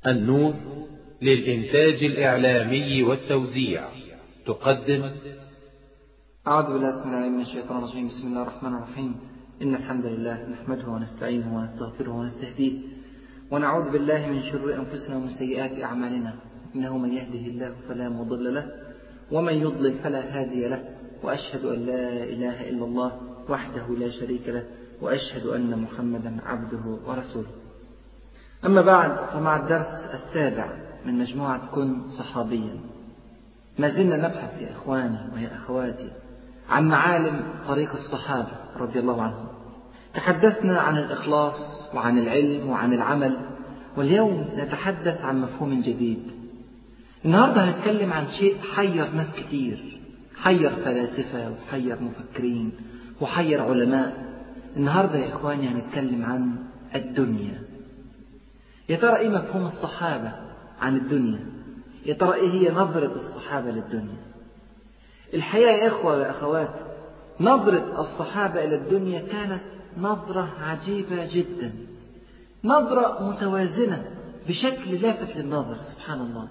النور للإنتاج الإعلامي والتوزيع تقدم أعوذ بالله السميع العليم من الشيطان الرجيم بسم الله الرحمن الرحيم إن الحمد لله نحمده ونستعينه ونستغفره ونستهديه ونعوذ بالله من شرور أنفسنا ومن سيئات أعمالنا إنه من يهده الله فلا مضل له ومن يضلل فلا هادي له وأشهد أن لا إله إلا الله وحده لا شريك له وأشهد أن محمدا عبده ورسوله أما بعد فمع الدرس السابع من مجموعة كن صحابيا ما زلنا نبحث يا إخواني ويا أخواتي عن معالم طريق الصحابة رضي الله عنهم تحدثنا عن الإخلاص وعن العلم وعن العمل واليوم نتحدث عن مفهوم جديد النهاردة هنتكلم عن شيء حير ناس كتير حير فلاسفة وحير مفكرين وحير علماء النهاردة يا إخواني هنتكلم عن الدنيا يا ترى إيه مفهوم الصحابة عن الدنيا يا ترى إيه هي نظرة الصحابة للدنيا الحقيقة يا إخوة وأخوات نظرة الصحابة إلى الدنيا كانت نظرة عجيبة جدا نظرة متوازنة بشكل لافت للنظر سبحان الله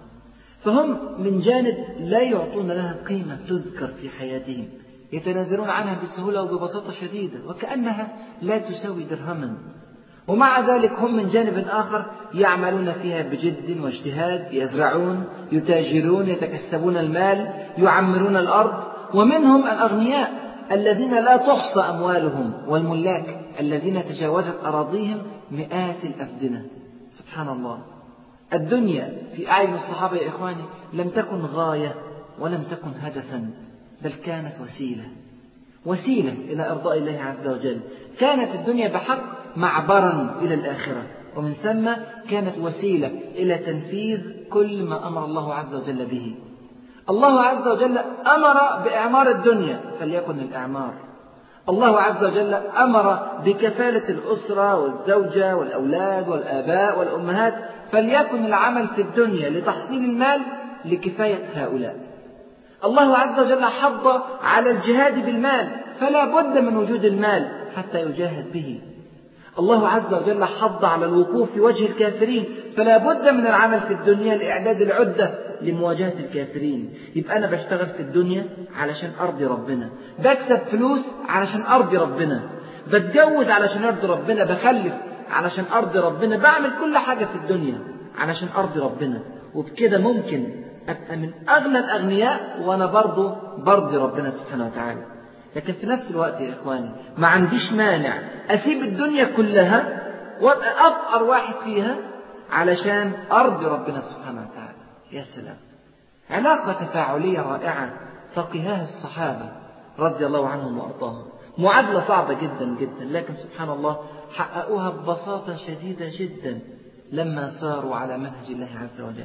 فهم من جانب لا يعطون لها قيمة تذكر في حياتهم يتنازلون عنها بسهولة وببساطة شديدة وكأنها لا تساوي درهما ومع ذلك هم من جانب آخر يعملون فيها بجد واجتهاد يزرعون يتاجرون يتكسبون المال يعمرون الأرض ومنهم الأغنياء الذين لا تحصى أموالهم والملاك الذين تجاوزت أراضيهم مئات الأفدنة سبحان الله الدنيا في أعين الصحابة يا إخواني لم تكن غاية ولم تكن هدفا بل كانت وسيلة وسيلة إلى إرضاء الله عز وجل كانت الدنيا بحق معبرا إلى الآخرة ومن ثم كانت وسيلة إلى تنفيذ كل ما أمر الله عز وجل به الله عز وجل أمر بإعمار الدنيا فليكن الإعمار الله عز وجل أمر بكفالة الأسرة والزوجة والأولاد والآباء والأمهات فليكن العمل في الدنيا لتحصيل المال لكفاية هؤلاء الله عز وجل حض على الجهاد بالمال فلا بد من وجود المال حتى يجاهد به الله عز وجل حض على الوقوف في وجه الكافرين فلا بد من العمل في الدنيا لإعداد العدة لمواجهة الكافرين يبقى أنا بشتغل في الدنيا علشان أرضي ربنا بكسب فلوس علشان أرضي ربنا بتجوز علشان أرضي ربنا بخلف علشان أرضي ربنا بعمل كل حاجة في الدنيا علشان أرضي ربنا وبكده ممكن أبقى من أغنى الأغنياء وأنا برضه برضي ربنا سبحانه وتعالى لكن في نفس الوقت يا إخواني ما عنديش مانع أسيب الدنيا كلها وأبقى أفقر واحد فيها علشان أرضي ربنا سبحانه وتعالى يا سلام علاقة تفاعلية رائعة فقهاها الصحابة رضي الله عنهم وأرضاهم معادلة صعبة جدا جدا لكن سبحان الله حققوها ببساطة شديدة جدا لما ساروا على منهج الله عز وجل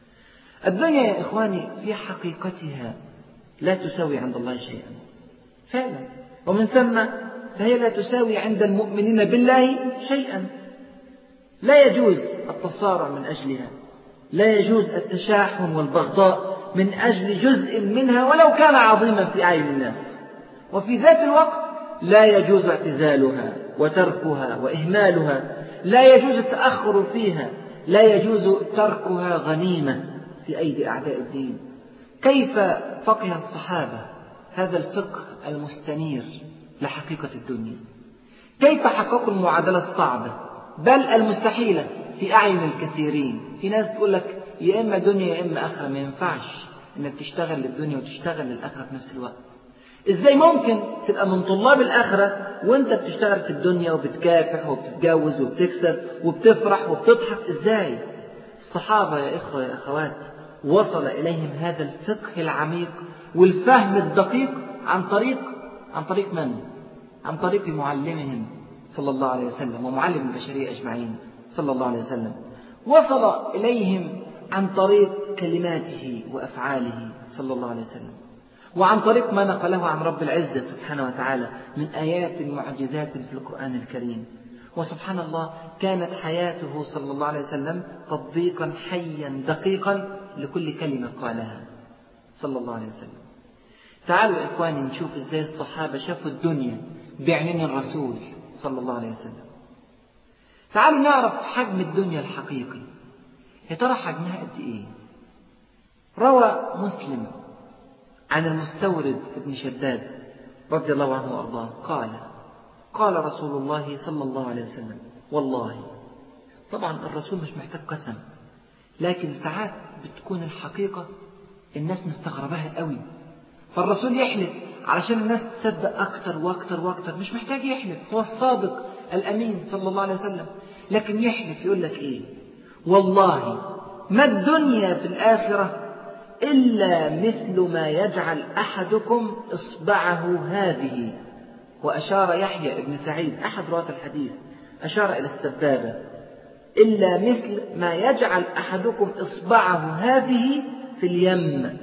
الدنيا يا إخواني في حقيقتها لا تساوي عند الله شيئا فعلا ومن ثم فهي لا تساوي عند المؤمنين بالله شيئا لا يجوز التصارع من أجلها لا يجوز التشاحن والبغضاء من أجل جزء منها ولو كان عظيما في أعين الناس وفي ذات الوقت لا يجوز اعتزالها وتركها وإهمالها لا يجوز التأخر فيها لا يجوز تركها غنيمة في أيدي أعداء الدين كيف فقه الصحابة هذا الفقه المستنير لحقيقة الدنيا كيف حققوا المعادلة الصعبة بل المستحيلة في أعين الكثيرين في ناس تقول لك يا إما دنيا يا إما آخرة ما ينفعش إنك تشتغل للدنيا وتشتغل للآخرة في نفس الوقت إزاي ممكن تبقى من طلاب الآخرة وأنت بتشتغل في الدنيا وبتكافح وبتتجوز وبتكسب وبتفرح وبتضحك إزاي الصحابة يا إخوة يا أخوات وصل إليهم هذا الفقه العميق والفهم الدقيق عن طريق عن طريق من؟ عن طريق معلمهم صلى الله عليه وسلم ومعلم البشرية أجمعين صلى الله عليه وسلم وصل إليهم عن طريق كلماته وأفعاله صلى الله عليه وسلم وعن طريق ما نقله عن رب العزة سبحانه وتعالى من آيات معجزات في القرآن الكريم وسبحان الله كانت حياته صلى الله عليه وسلم تطبيقا حيا دقيقا لكل كلمة قالها صلى الله عليه وسلم تعالوا يا إخواني نشوف إزاي الصحابة شافوا الدنيا بعينين الرسول صلى الله عليه وسلم تعالوا نعرف حجم الدنيا الحقيقي يا ترى حجمها قد إيه روى مسلم عن المستورد ابن شداد رضي الله عنه وأرضاه قال قال رسول الله صلى الله عليه وسلم والله طبعا الرسول مش محتاج قسم لكن ساعات بتكون الحقيقة الناس مستغرباها قوي فالرسول يحلف علشان الناس تصدق أكتر وأكتر وأكتر مش محتاج يحلف هو الصادق الأمين صلى الله عليه وسلم لكن يحلف يقول لك إيه والله ما الدنيا في الآخرة إلا مثل ما يجعل أحدكم إصبعه هذه وأشار يحيى بن سعيد أحد رواة الحديث أشار إلى السبابة إلا مثل ما يجعل أحدكم إصبعه هذه في اليم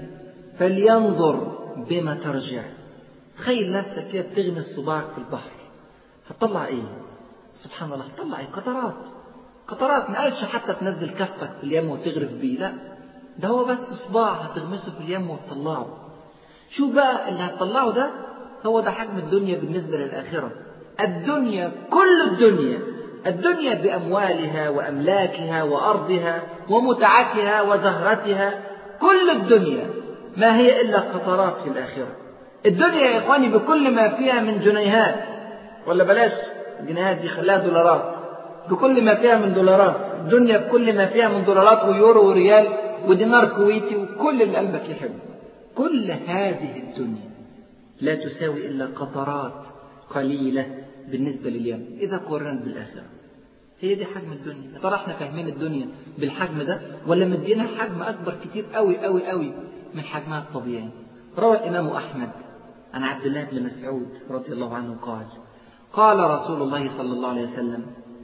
فلينظر بما ترجع تخيل نفسك كده بتغمس صباعك في البحر هتطلع ايه سبحان الله هتطلع ايه قطرات قطرات ما قالش حتى تنزل كفك في اليم وتغرف بيه لا ده هو بس صباع هتغمسه في اليم وتطلعه شو بقى اللي هتطلعه ده هو ده حجم الدنيا بالنسبة للآخرة الدنيا كل الدنيا الدنيا بأموالها وأملاكها وأرضها ومتعتها وزهرتها كل الدنيا ما هي إلا قطرات في الآخرة الدنيا يا إخواني بكل ما فيها من جنيهات ولا بلاش جنيهات دي خلاها دولارات بكل ما فيها من دولارات الدنيا بكل ما فيها من دولارات ويورو وريال ودينار كويتي وكل اللي قلبك يحبه كل هذه الدنيا لا تساوي إلا قطرات قليلة بالنسبة لليوم إذا قارنت بالآخرة هي دي حجم الدنيا يا ترى احنا فاهمين الدنيا بالحجم ده ولا مدينها حجم أكبر كتير قوي قوي قوي من حجمها الطبيعي روى الإمام أحمد عن عبد الله بن مسعود رضي الله عنه قال قال رسول الله صلى الله عليه وسلم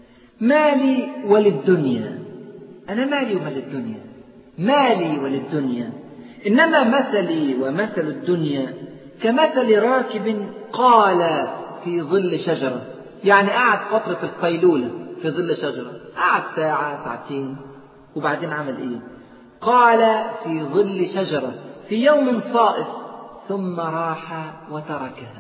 مالي وللدنيا أنا مالي ومال الدنيا مالي وللدنيا إنما مثلي ومثل الدنيا كمثل راكب قال في ظل شجرة يعني قعد فترة القيلولة في ظل شجرة قعد ساعة ساعتين وبعدين عمل إيه قال في ظل شجرة في يوم صائف ثم راح وتركها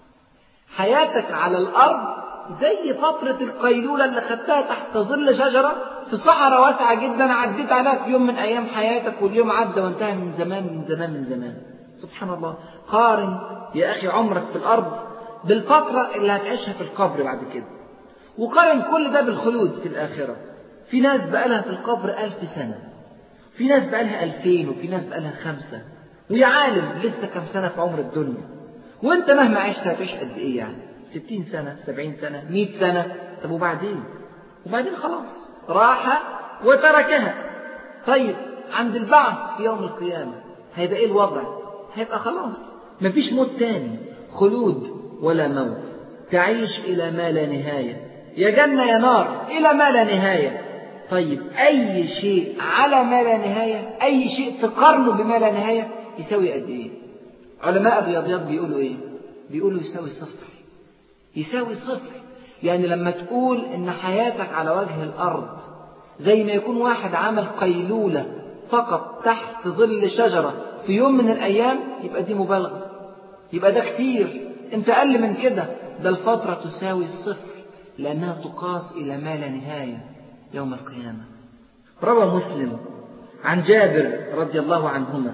حياتك على الأرض زي فترة القيلولة اللي خدتها تحت ظل شجرة في صحراء واسعة جدا عديت عليها في يوم من أيام حياتك واليوم عدى وانتهى من زمان من زمان من زمان سبحان الله قارن يا أخي عمرك في الأرض بالفترة اللي هتعيشها في القبر بعد كده وقارن كل ده بالخلود في الآخرة في ناس بقالها في القبر ألف سنة في ناس بقالها ألفين وفي ناس بقالها خمسة ويا عالم لسه كم سنة في عمر الدنيا وانت مهما عشت هتعيش قد ايه يعني ستين سنة سبعين سنة مئة سنة طب وبعدين وبعدين خلاص راح وتركها طيب عند البعث في يوم القيامة هيبقى ايه الوضع هيبقى خلاص مفيش موت تاني خلود ولا موت تعيش إلى ما لا نهاية يا جنة يا نار إلى ما لا نهاية طيب أي شيء على ما لا نهاية أي شيء تقارنه بما لا نهاية يساوي قد إيه علماء الرياضيات بيقولوا إيه بيقولوا يساوي صفر يساوي صفر يعني لما تقول إن حياتك على وجه الأرض زي ما يكون واحد عمل قيلولة فقط تحت ظل شجرة في يوم من الأيام يبقى دي مبالغة يبقى ده كتير أنت أقل من كده ده الفترة تساوي الصفر لأنها تقاس إلى ما لا نهاية يوم القيامة روى مسلم عن جابر رضي الله عنهما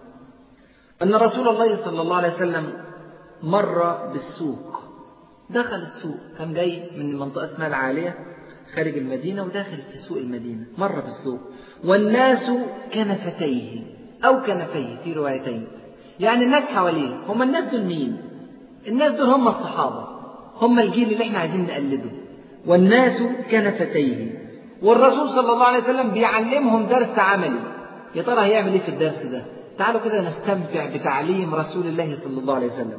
أن رسول الله صلى الله عليه وسلم مر بالسوق دخل السوق كان جاي من منطقة اسمها العالية خارج المدينة وداخل في سوق المدينة مر بالسوق والناس كنفتيه أو كنفيه في روايتين يعني الناس حواليه هم الناس دول مين الناس دول هم الصحابة هم الجيل اللي احنا عايزين نقلده والناس كنفتيه والرسول صلى الله عليه وسلم بيعلمهم درس عملي يا ترى هيعمل ايه في الدرس ده تعالوا كده نستمتع بتعليم رسول الله صلى الله عليه وسلم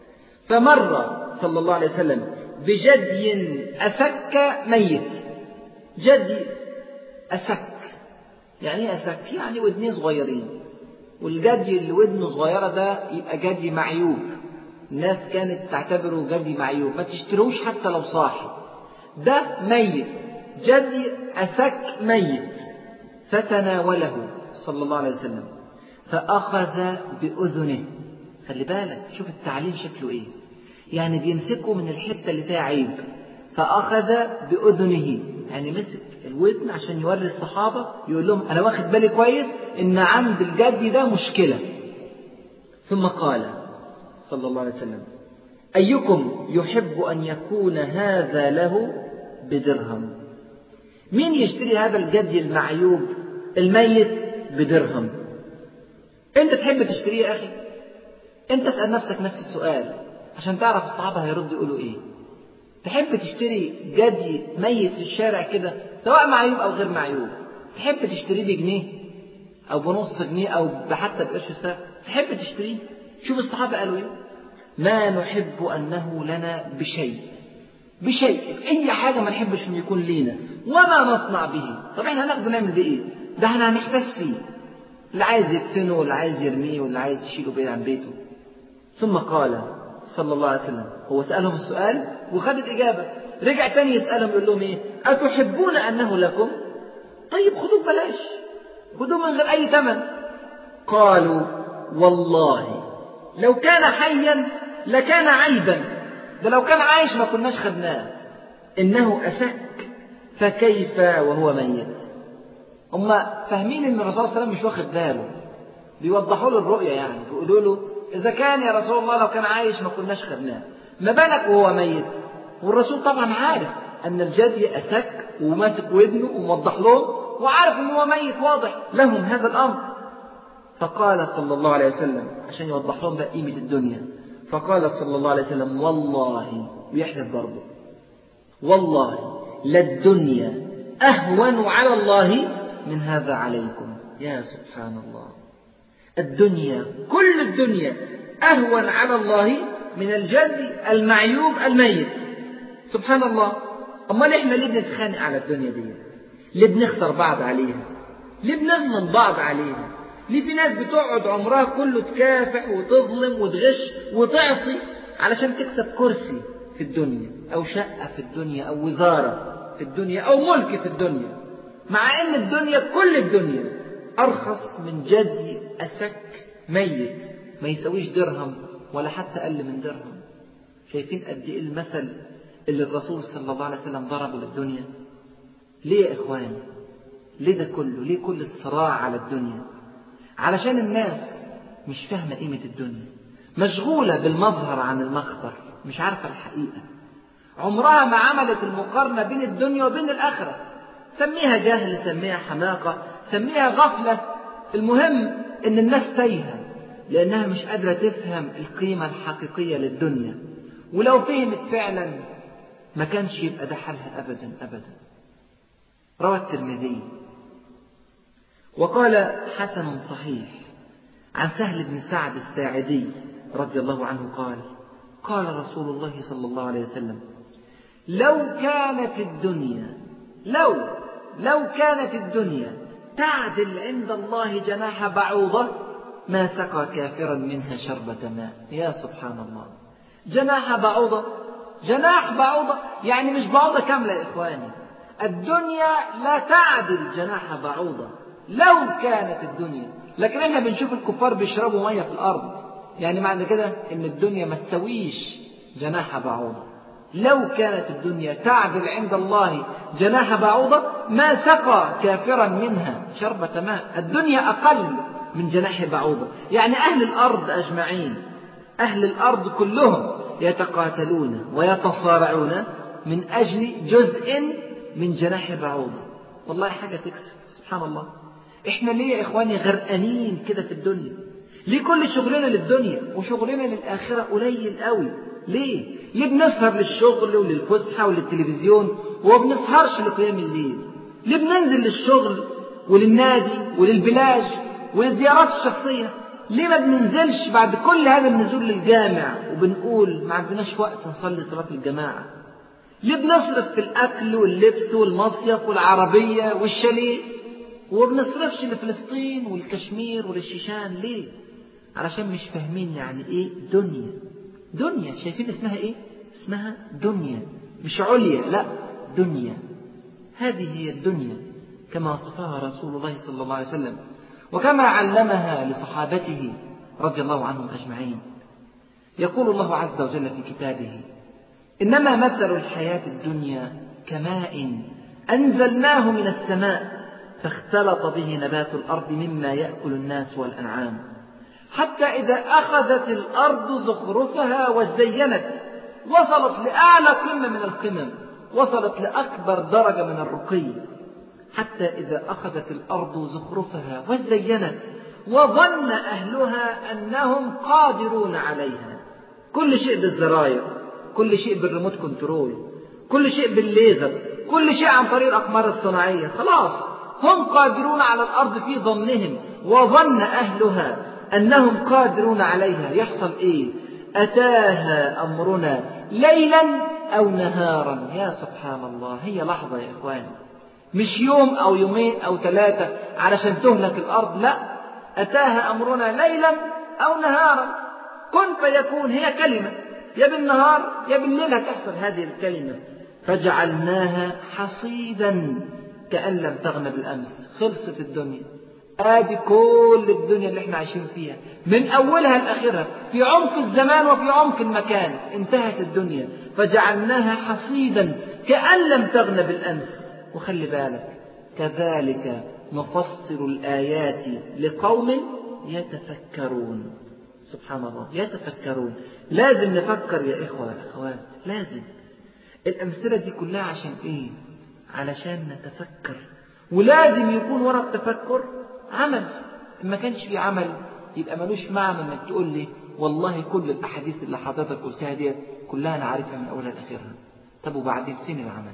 فمر صلى الله عليه وسلم بجدي أسك ميت جدي أسك يعني ايه أسك يعني ودنين صغيرين والجدي اللي ودنه صغيرة ده يبقى جدي معيوب الناس كانت تعتبره جدي معيوب ما تشتروش حتى لو صاحي ده ميت جدي أسك ميت فتناوله صلى الله عليه وسلم فأخذ بأذنه خلي بالك شوف التعليم شكله إيه يعني بيمسكه من الحتة اللي فيها عيب فأخذ بأذنه يعني مسك الودن عشان يوري الصحابة يقول لهم أنا واخد بالي كويس إن عند الجد ده مشكلة ثم قال صلى الله عليه وسلم أيكم يحب أن يكون هذا له بدرهم مين يشتري هذا الجد المعيوب الميت بدرهم انت تحب تشتريه يا اخي انت اسال نفسك نفس السؤال عشان تعرف الصحابه هيردوا يقولوا ايه تحب تشتري جدي ميت في الشارع كده سواء معيوب او غير معيوب تحب تشتريه بجنيه او بنص جنيه او حتى بقرش ساعه تحب تشتريه شوف الصحابه قالوا ايه ما نحب انه لنا بشيء بشيء اي حاجه ما نحبش ان يكون لينا وما نصنع به طب احنا هناخده نعمل بيه ايه ده احنا هنحتس فيه اللي عايز يدفنه واللي عايز يرميه واللي عايز يشيله بعيد عن بيته ثم قال صلى الله عليه وسلم هو سألهم السؤال وخد الإجابة رجع تاني يسألهم يقول لهم إيه أتحبون أنه لكم طيب خذوه ببلاش خذوه من غير أي ثمن قالوا والله لو كان حيا لكان عيبا ده لو كان عايش ما كناش خدناه إنه أفك فكيف وهو ميت هم فاهمين ان الرسول صلى الله عليه وسلم مش واخد باله بيوضحوا له الرؤيه يعني بيقولوا له اذا كان يا رسول الله لو كان عايش ما كناش خدناه ما بالك وهو ميت والرسول طبعا عارف ان الجدي اسك وماسك ودنه وموضح لهم وعارف ان هو ميت واضح لهم هذا الامر فقال صلى الله عليه وسلم عشان يوضح لهم بقى قيمه الدنيا فقال صلى الله عليه وسلم والله ويحلف برضه والله للدنيا اهون على الله من هذا عليكم يا سبحان الله الدنيا كل الدنيا أهون على الله من الجد المعيوب الميت سبحان الله أمال إحنا ليه بنتخانق على الدنيا دي ليه بنخسر بعض عليها ليه بنضمن بعض عليها ليه في ناس بتقعد عمرها كله تكافح وتظلم وتغش وتعصي علشان تكسب كرسي في الدنيا أو شقة في الدنيا أو وزارة في الدنيا أو ملك في الدنيا مع ان الدنيا كل الدنيا ارخص من جدي اسك ميت ما يسويش درهم ولا حتى اقل من درهم شايفين قد ايه المثل اللي الرسول صلى الله عليه وسلم ضربه للدنيا ليه يا اخواني ليه ده كله ليه كل الصراع على الدنيا علشان الناس مش فاهمه قيمه الدنيا مشغوله بالمظهر عن المخبر مش عارفه الحقيقه عمرها ما عملت المقارنه بين الدنيا وبين الاخره سميها جهل سميها حماقة سميها غفلة المهم ان الناس تايهة لانها مش قادرة تفهم القيمة الحقيقية للدنيا ولو فهمت فعلا ما كانش يبقى ده حالها ابدا ابدا روى الترمذي وقال حسن صحيح عن سهل بن سعد الساعدي رضي الله عنه قال قال رسول الله صلى الله عليه وسلم لو كانت الدنيا لو لو كانت الدنيا تعدل عند الله جناح بعوضة ما سقى كافرا منها شربة ماء يا سبحان الله جناح بعوضة جناح بعوضة يعني مش بعوضة كاملة يا إخواني الدنيا لا تعدل جناح بعوضة لو كانت الدنيا لكن احنا بنشوف الكفار بيشربوا مية في الأرض يعني معنى كده إن الدنيا ما تسويش جناح بعوضة لو كانت الدنيا تعدل عند الله جناح بعوضة ما سقى كافرا منها شربة ماء الدنيا أقل من جناح بعوضة يعني أهل الأرض أجمعين أهل الأرض كلهم يتقاتلون ويتصارعون من أجل جزء من جناح بعوضة والله حاجة تكسب سبحان الله احنا ليه يا إخواني غرقانين كده في الدنيا ليه كل شغلنا للدنيا وشغلنا للآخرة قليل قوي ليه ليه بنسهر للشغل وللفسحة وللتلفزيون وما بنسهرش لقيام الليل ليه بننزل للشغل وللنادي وللبلاج وللزيارات الشخصية ليه ما بننزلش بعد كل هذا النزول للجامع وبنقول ما عندناش وقت نصلي صلاة الجماعة ليه بنصرف في الأكل واللبس والمصيف والعربية والشاليه وبنصرفش لفلسطين والكشمير وللشيشان ليه علشان مش فاهمين يعني ايه دنيا دنيا شايفين اسمها ايه اسمها دنيا مش عليا لا دنيا هذه هي الدنيا كما وصفها رسول الله صلى الله عليه وسلم وكما علمها لصحابته رضي الله عنهم اجمعين يقول الله عز وجل في كتابه انما مثل الحياه الدنيا كماء أنزلناه من السماء فاختلط به نبات الأرض مما يأكل الناس والأنعام حتى إذا أخذت الأرض زخرفها وزينت وصلت لأعلى قمة من القمم وصلت لأكبر درجة من الرقي حتى إذا أخذت الأرض زخرفها وزينت وظن أهلها أنهم قادرون عليها كل شيء بالزراير كل شيء بالريموت كنترول كل شيء بالليزر كل شيء عن طريق الأقمار الصناعية خلاص هم قادرون على الأرض في ظنهم وظن أهلها أنهم قادرون عليها يحصل إيه أتاها أمرنا ليلا أو نهارا يا سبحان الله هي لحظة يا إخواني مش يوم أو يومين أو ثلاثة علشان تهلك الأرض لا أتاها أمرنا ليلا أو نهارا كن فيكون هي كلمة يا بالنهار يا بالليل هتحصل هذه الكلمة فجعلناها حصيدا كأن لم تغن بالأمس خلصت الدنيا ادي كل الدنيا اللي احنا عايشين فيها من اولها لاخرها في عمق الزمان وفي عمق المكان انتهت الدنيا فجعلناها حصيدا كأن لم تغن بالامس وخلي بالك كذلك نفصل الايات لقوم يتفكرون سبحان الله يتفكرون لازم نفكر يا اخوه اخوات لازم الامثله دي كلها عشان ايه علشان نتفكر ولازم يكون وراء التفكر عمل ما كانش في عمل يبقى ملوش معنى انك تقول لي والله كل الاحاديث اللي حضرتك قلتها دي كلها انا عارفها من اولها لاخرها طب وبعدين فين العمل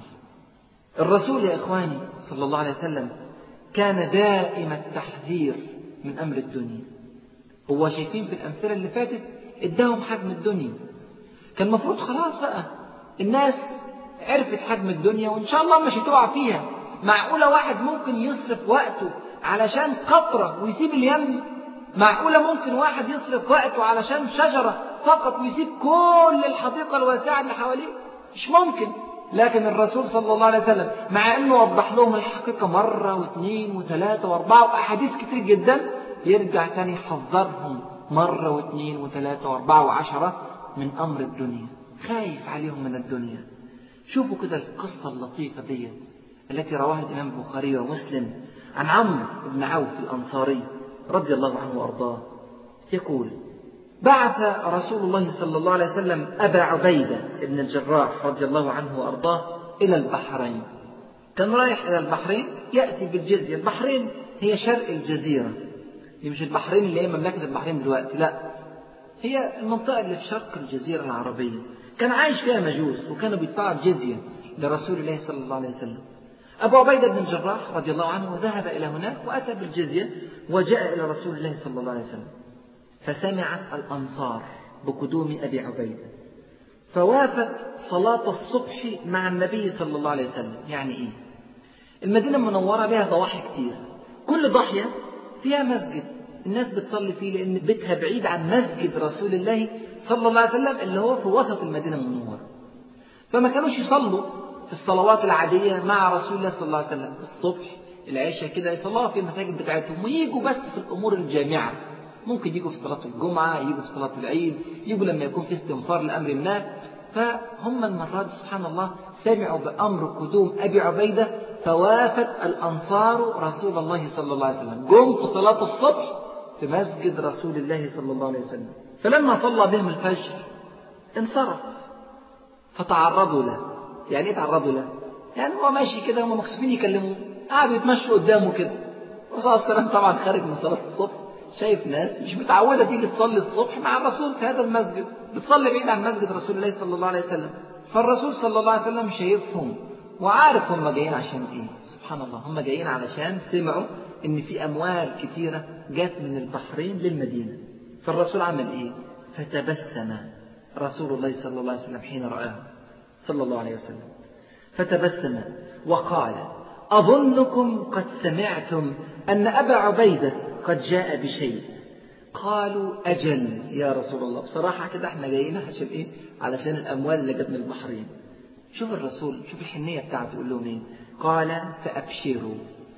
الرسول يا اخواني صلى الله عليه وسلم كان دائم التحذير من امر الدنيا هو شايفين في الامثله اللي فاتت اداهم حجم الدنيا كان المفروض خلاص بقى الناس عرفت حجم الدنيا وان شاء الله مش هتقع فيها معقوله واحد ممكن يصرف وقته علشان قطرة ويسيب اليم معقولة ممكن واحد يصرف وقته علشان شجرة فقط ويسيب كل الحديقة الواسعة اللي حواليه مش ممكن لكن الرسول صلى الله عليه وسلم مع انه وضح لهم الحقيقة مرة واثنين وثلاثة واربعة واحاديث كتير جدا يرجع تاني يحذرهم مرة واثنين وثلاثة واربعة وعشرة من امر الدنيا خايف عليهم من الدنيا شوفوا كده القصة اللطيفة دي التي رواها الامام البخاري ومسلم عن عمرو بن عوف الأنصاري رضي الله عنه وأرضاه يقول بعث رسول الله صلى الله عليه وسلم أبا عبيدة بن الجراح رضي الله عنه وأرضاه إلى البحرين كان رايح إلى البحرين يأتي بالجزية البحرين هي شرق الجزيرة هي مش البحرين اللي هي مملكة البحرين دلوقتي لا هي المنطقة اللي في شرق الجزيرة العربية كان عايش فيها مجوس وكانوا بيدفعوا الجزية لرسول الله صلى الله عليه وسلم أبو عبيدة بن الجراح رضي الله عنه ذهب إلى هناك وأتى بالجزية وجاء إلى رسول الله صلى الله عليه وسلم فسمعت الأنصار بقدوم أبي عبيدة فوافت صلاة الصبح مع النبي صلى الله عليه وسلم يعني إيه المدينة المنورة لها ضواحي كتير كل ضاحية فيها مسجد الناس بتصلي فيه لأن بيتها بعيد عن مسجد رسول الله صلى الله عليه وسلم اللي هو في وسط المدينة المنورة فما كانوش يصلوا في الصلوات العادية مع رسول الله صلى الله عليه وسلم الصبح العشاء كده يصلوها في المساجد بتاعتهم ويجوا بس في الأمور الجامعة ممكن يجوا في صلاة الجمعة يجوا في صلاة العيد يجوا لما يكون في استنفار لأمر ما فهم المرة دي سبحان الله سمعوا بأمر قدوم أبي عبيدة فوافت الأنصار رسول الله صلى الله عليه وسلم جم في صلاة الصبح في مسجد رسول الله صلى الله عليه وسلم فلما صلى بهم الفجر انصرف فتعرضوا له يعني ايه تعرضوا له؟ يعني هو ماشي كده هم مكسوفين يكلموه قعدوا يتمشوا قدامه كده الرسول صلى الله عليه وسلم طبعا خارج من صلاة الصبح شايف ناس مش متعودة تيجي تصلي الصبح مع الرسول في هذا المسجد بتصلي بعيد عن مسجد رسول الله صلى الله عليه وسلم فالرسول صلى الله عليه وسلم شايفهم وعارف هم جايين عشان ايه سبحان الله هم جايين علشان سمعوا ان في اموال كتيرة جات من البحرين للمدينة فالرسول عمل ايه فتبسم رسول الله صلى الله عليه وسلم حين رآه صلى الله عليه وسلم فتبسم وقال أظنكم قد سمعتم أن أبا عبيدة قد جاء بشيء قالوا أجل يا رسول الله بصراحة كده احنا جايين عشان ايه علشان الأموال اللي جت من البحرين شوف الرسول شوف الحنية بتاعته يقول لهم ايه قال فأبشروا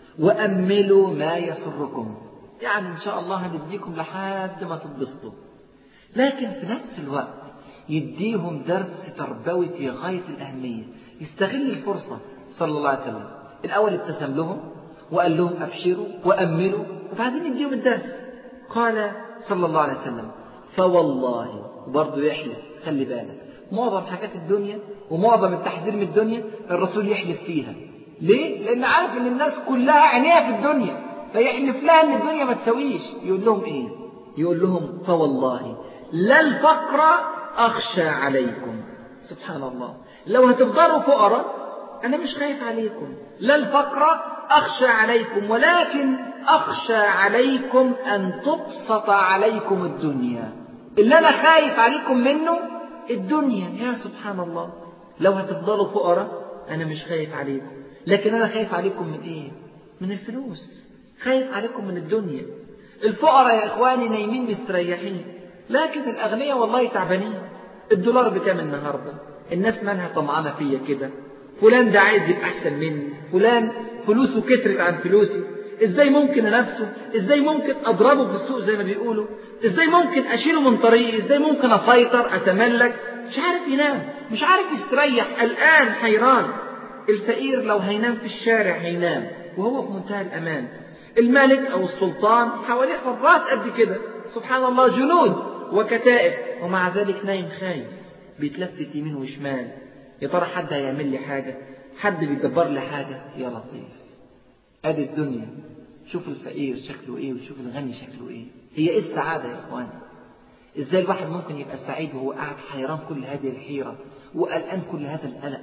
وأملوا ما يسركم يعني إن شاء الله هنديكم لحد ما تتبسطوا لكن في نفس الوقت يديهم درس تربوي في غاية الأهمية يستغل الفرصة صلى الله عليه وسلم الأول ابتسم لهم وقال لهم أبشروا وأملوا وبعدين يديهم الدرس قال صلى الله عليه وسلم فوالله وبرضه يحلف خلي بالك معظم حاجات الدنيا ومعظم التحذير من الدنيا الرسول يحلف فيها ليه؟ لأن عارف إن الناس كلها عينيها في الدنيا فيحلف لها إن الدنيا ما تسويش يقول لهم إيه؟ يقول لهم فوالله لا الفقر أخشى عليكم سبحان الله لو هتفضلوا فقراء أنا مش خايف عليكم لا الفقر أخشى عليكم ولكن أخشى عليكم أن تبسط عليكم الدنيا اللي أنا خايف عليكم منه الدنيا يا سبحان الله لو هتفضلوا فقراء أنا مش خايف عليكم لكن أنا خايف عليكم من إيه؟ من الفلوس خايف عليكم من الدنيا الفقراء يا إخواني نايمين مستريحين لكن الأغنياء والله تعبانين الدولار بكام النهاردة الناس مالها طمعانة فيا كده فلان ده عايز يبقى أحسن مني فلان فلوسه كترت عن فلوسي ازاي ممكن انافسه ازاي ممكن اضربه في السوق زي ما بيقولوا ازاي ممكن اشيله من طريقي ازاي ممكن اسيطر اتملك مش عارف ينام مش عارف يستريح الان حيران الفقير لو هينام في الشارع هينام وهو في منتهى الامان الملك او السلطان حواليه حراس قد كده سبحان الله جنود وكتائب ومع ذلك نايم خايف بيتلفت يمين وشمال يا ترى حد هيعمل لي حاجه حد بيدبر لي حاجه يا لطيف ادي الدنيا شوف الفقير شكله ايه وشوف الغني شكله ايه هي ايه السعاده يا اخواني ازاي الواحد ممكن يبقى سعيد وهو قاعد حيران كل هذه الحيره وقلقان كل هذا القلق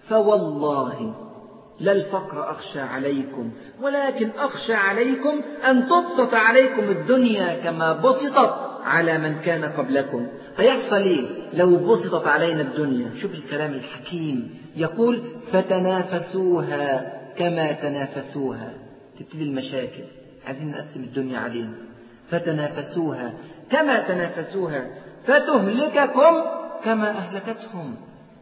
فوالله لا الفقر أخشى عليكم ولكن أخشى عليكم أن تبسط عليكم الدنيا كما بسطت على من كان قبلكم هيحصل إيه لو بسطت علينا الدنيا شوف الكلام الحكيم يقول فتنافسوها كما تنافسوها تبتدي المشاكل عايزين نقسم الدنيا علينا فتنافسوها كما تنافسوها فتهلككم كما أهلكتهم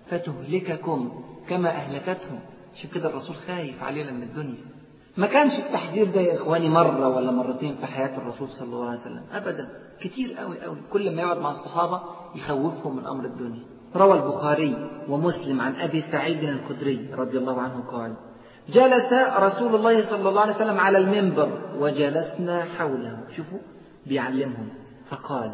فتهلككم كما أهلكتهم عشان كده الرسول خايف علينا من الدنيا ما كانش التحذير ده يا إخواني مرة ولا مرتين في حياة الرسول صلى الله عليه وسلم أبدا كتير قوي قوي كل ما يقعد مع الصحابة يخوفهم من أمر الدنيا روى البخاري ومسلم عن أبي سعيد الخدري رضي الله عنه قال جلس رسول الله صلى الله عليه وسلم على المنبر وجلسنا حوله شوفوا بيعلمهم فقال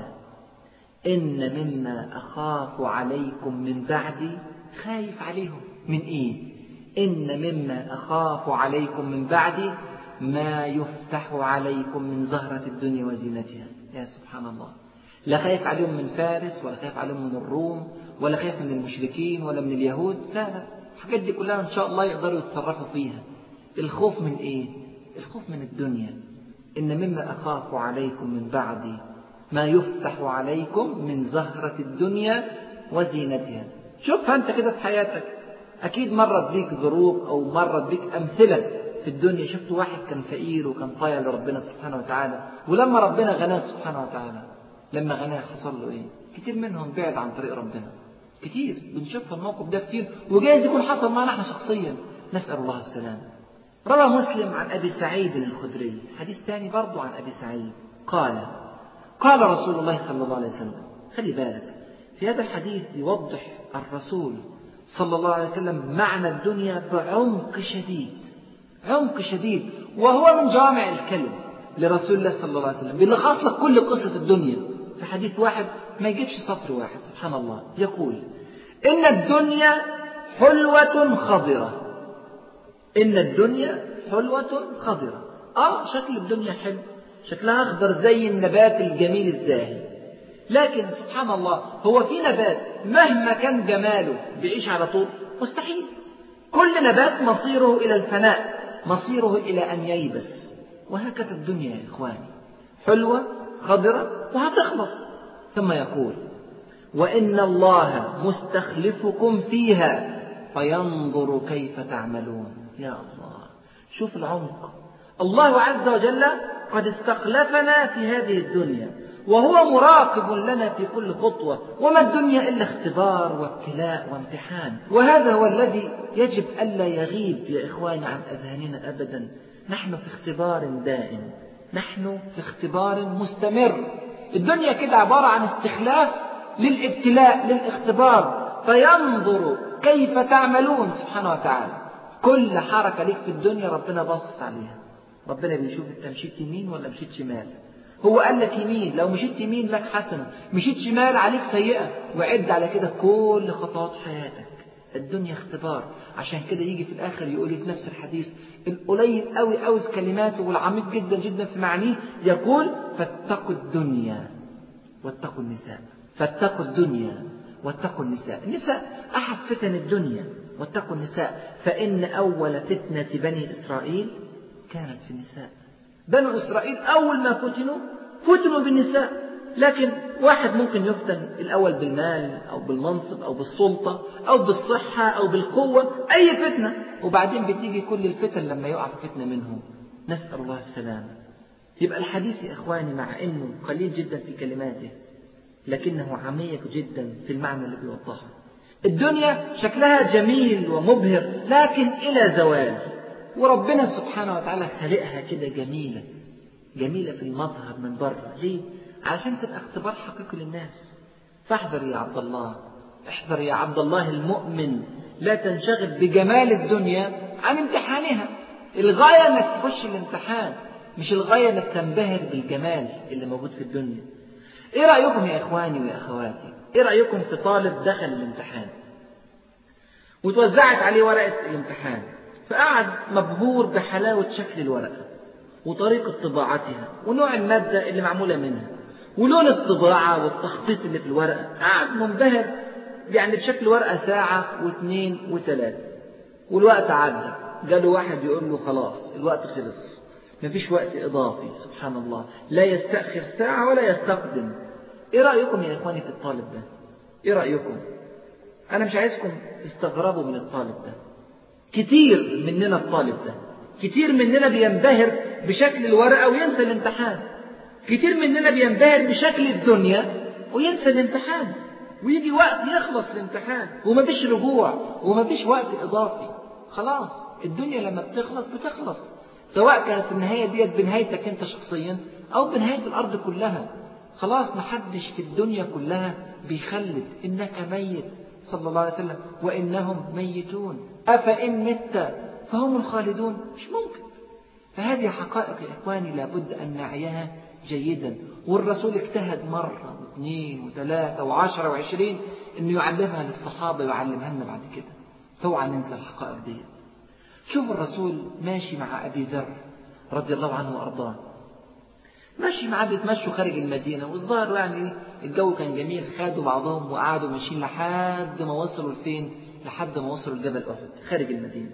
إن مما أخاف عليكم من بعدي خايف عليهم من إيه إن مما أخاف عليكم من بعدي ما يفتح عليكم من زهرة الدنيا وزينتها يا سبحان الله لا خايف عليهم من فارس ولا خايف عليهم من الروم ولا خايف من المشركين ولا من اليهود لا لا الحاجات دي كلها إن شاء الله يقدروا يتصرفوا فيها الخوف من إيه الخوف من الدنيا إن مما أخاف عليكم من بعدي ما يفتح عليكم من زهرة الدنيا وزينتها شوفها أنت كده في حياتك أكيد مرت بيك ظروف أو مرت بيك أمثلة في الدنيا شفت واحد كان فقير وكان طايع لربنا سبحانه وتعالى ولما ربنا غناه سبحانه وتعالى لما غناه حصل له إيه كتير منهم بعد عن طريق ربنا كتير بنشوف الموقف ده كتير وجايز يكون حصل معنا احنا شخصيا نسأل الله السلامة روى مسلم عن أبي سعيد الخدري حديث ثاني برضو عن أبي سعيد قال قال رسول الله صلى الله عليه وسلم خلي بالك في هذا الحديث يوضح الرسول صلى الله عليه وسلم معنى الدنيا بعمق شديد عمق شديد وهو من جوامع الكلم لرسول الله صلى الله عليه وسلم بيلخص لك كل قصة الدنيا في حديث واحد ما يجيبش سطر واحد سبحان الله يقول إن الدنيا حلوة خضرة إن الدنيا حلوة خضرة آه شكل الدنيا حلو شكلها أخضر زي النبات الجميل الزاهي لكن سبحان الله هو في نبات مهما كان جماله بيعيش على طول مستحيل كل نبات مصيره إلى الفناء مصيره إلى أن ييبس وهكذا الدنيا يا إخواني حلوة خضرة وهتخلص ثم يقول وإن الله مستخلفكم فيها فينظر كيف تعملون يا الله شوف العمق الله عز وجل قد استخلفنا في هذه الدنيا وهو مراقب لنا في كل خطوة وما الدنيا إلا اختبار وابتلاء وامتحان وهذا هو الذي يجب ألا يغيب يا إخواني عن أذهاننا أبدا نحن في اختبار دائم نحن في اختبار مستمر الدنيا كده عبارة عن استخلاف للابتلاء للاختبار فينظر كيف تعملون سبحانه وتعالى كل حركة ليك في الدنيا ربنا باصص عليها ربنا بيشوف انت مشيت يمين ولا مشيت شمال هو قال لك يمين لو مشيت يمين لك حسنة مشيت شمال عليك سيئة وعد على كده كل خطوات حياتك الدنيا اختبار عشان كده يجي في الآخر يقول في نفس الحديث القليل قوي قوي في كلماته والعميق جدا جدا في معانيه يقول فاتقوا الدنيا واتقوا النساء فاتقوا الدنيا واتقوا النساء النساء أحد فتن الدنيا واتقوا النساء فإن أول فتنة بني إسرائيل كانت في النساء بنو إسرائيل أول ما فتنوا فتنوا بالنساء لكن واحد ممكن يفتن الأول بالمال أو بالمنصب أو بالسلطة أو بالصحة أو بالقوة أي فتنة وبعدين بتيجي كل الفتن لما يقع في فتنة منهم نسأل الله السلامة يبقى الحديث يا إخواني مع أنه قليل جدا في كلماته لكنه عميق جدا في المعنى اللي بيوضحه الدنيا شكلها جميل ومبهر لكن إلى زوال وربنا سبحانه وتعالى خلقها كده جميلة جميلة في المظهر من بره ليه؟ علشان تبقى اختبار حقيقي للناس فاحذر يا عبد الله احذر يا عبد الله المؤمن لا تنشغل بجمال الدنيا عن امتحانها الغاية انك تخش الامتحان مش الغاية انك تنبهر بالجمال اللي موجود في الدنيا ايه رأيكم يا اخواني ويا اخواتي ايه رأيكم في طالب دخل الامتحان وتوزعت عليه ورقة الامتحان فقعد مبهور بحلاوة شكل الورقة وطريقة طباعتها ونوع المادة اللي معمولة منها ولون الطباعة والتخطيط اللي في الورقة قعد منبهر يعني بشكل ورقة ساعة واثنين وثلاثة والوقت عدى جاله واحد يقول له خلاص الوقت خلص مفيش وقت إضافي سبحان الله لا يستأخر ساعة ولا يستقدم إيه رأيكم يا إخواني في الطالب ده إيه رأيكم أنا مش عايزكم تستغربوا من الطالب ده كتير مننا الطالب ده كتير مننا بينبهر بشكل الورقة وينسى الامتحان كتير مننا بينبهر بشكل الدنيا وينسى الامتحان ويجي وقت يخلص الامتحان ومفيش رجوع ومفيش وقت إضافي خلاص الدنيا لما بتخلص بتخلص سواء كانت النهاية ديت بنهايتك أنت شخصيا أو بنهاية الأرض كلها خلاص محدش في الدنيا كلها بيخلد إنك ميت صلى الله عليه وسلم وإنهم ميتون أفإن مت فهم الخالدون مش ممكن فهذه حقائق يا إخواني لابد أن نعيها جيدا والرسول اجتهد مرة واثنين وثلاثة وعشرة وعشرين أنه يعلمها للصحابة ويعلمها لنا بعد كده فاوعى ننسى الحقائق دي شوف الرسول ماشي مع أبي ذر رضي الله عنه وأرضاه ماشي معاه بيتمشوا خارج المدينة والظاهر يعني الجو كان جميل خدوا بعضهم وقعدوا ماشيين لحد ما وصلوا لفين لحد ما وصلوا لجبل أحد خارج المدينة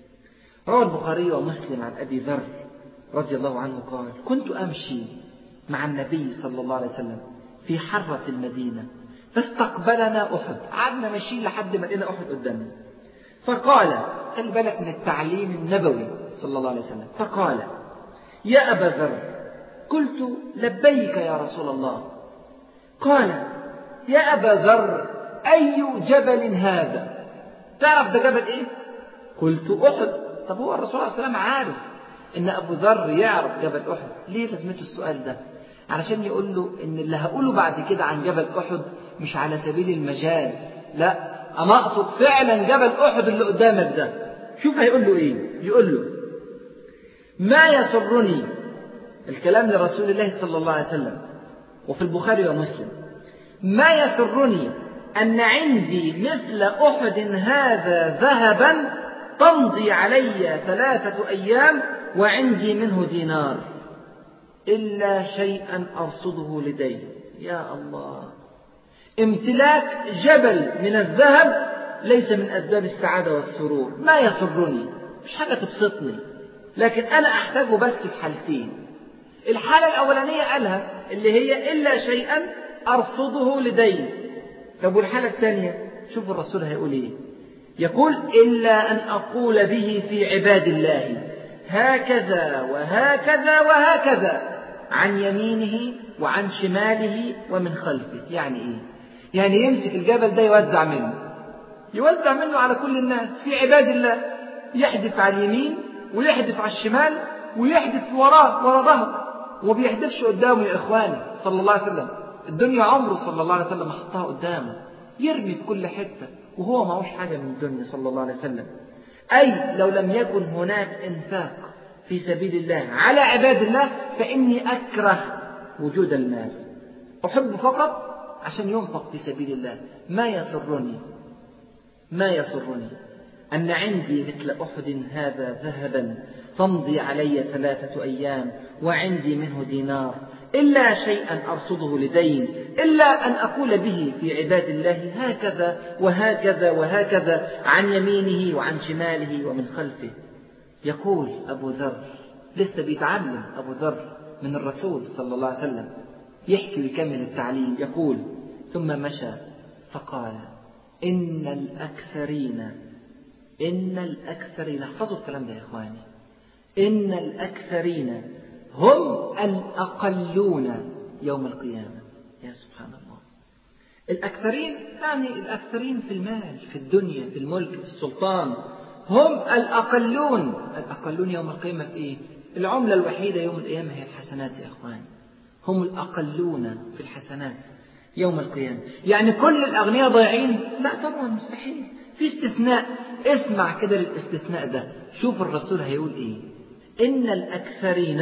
روى البخاري ومسلم عن أبي ذر رضي الله عنه قال كنت أمشي مع النبي صلى الله عليه وسلم في حرة المدينة فاستقبلنا أحد قعدنا ماشيين لحد ما لقينا أحد قدامنا فقال خلي بالك من التعليم النبوي صلى الله عليه وسلم فقال يا أبا ذر قلت لبيك يا رسول الله قال يا أبا ذر أي جبل هذا تعرف ده جبل إيه قلت أحد طب هو الرسول عليه السلام عارف إن أبو ذر يعرف جبل أحد ليه لازمته السؤال ده علشان يقول له إن اللي هقوله بعد كده عن جبل أحد مش على سبيل المجال لا أنا أقصد فعلا جبل أحد اللي قدامك ده شوف هيقول له إيه يقول له ما يسرني الكلام لرسول الله صلى الله عليه وسلم وفي البخاري ومسلم ما يسرني أن عندي مثل أحد هذا ذهبا تمضي علي ثلاثة أيام وعندي منه دينار إلا شيئا أرصده لدي يا الله امتلاك جبل من الذهب ليس من أسباب السعادة والسرور ما يسرني مش حاجة تبسطني لكن أنا أحتاجه بس في حالتين الحالة الأولانية قالها اللي هي إلا شيئا أرصده لدي طب والحالة الثانية شوف الرسول هيقول إيه يقول إلا أن أقول به في عباد الله هكذا وهكذا وهكذا عن يمينه وعن شماله ومن خلفه يعني إيه يعني يمسك الجبل ده يوزع منه يوزع منه على كل الناس في عباد الله يحدف على اليمين ويحدف على الشمال ويحدف وراه ورا ظهره وما بيحدفش قدامه يا إخواني صلى الله عليه وسلم الدنيا عمره صلى الله عليه وسلم حطها قدامه يرمي في كل حتة وهو معهوش حاجة من الدنيا صلى الله عليه وسلم أي لو لم يكن هناك إنفاق في سبيل الله على عباد الله فإني أكره وجود المال أحب فقط عشان ينفق في سبيل الله ما يسرني ما يسرني أن عندي مثل أحد هذا ذهبا تمضي علي ثلاثة أيام وعندي منه دينار إلا شيئا أرصده لدين إلا أن أقول به في عباد الله هكذا وهكذا وهكذا عن يمينه وعن شماله ومن خلفه يقول أبو ذر لسه بيتعلم أبو ذر من الرسول صلى الله عليه وسلم يحكي ويكمل التعليم يقول ثم مشى فقال إن الأكثرين إن الأكثرين احفظوا الكلام ده يا إخواني إن الأكثرين هم الأقلون يوم القيامة يا سبحان الله الأكثرين يعني الأكثرين في المال في الدنيا في الملك في السلطان هم الأقلون الأقلون يوم القيامة في إيه؟ العملة الوحيدة يوم القيامة هي الحسنات يا إخواني هم الأقلون في الحسنات يوم القيامة يعني كل الأغنياء ضايعين لا طبعا مستحيل في استثناء اسمع كده للاستثناء ده شوف الرسول هيقول ايه إن الأكثرين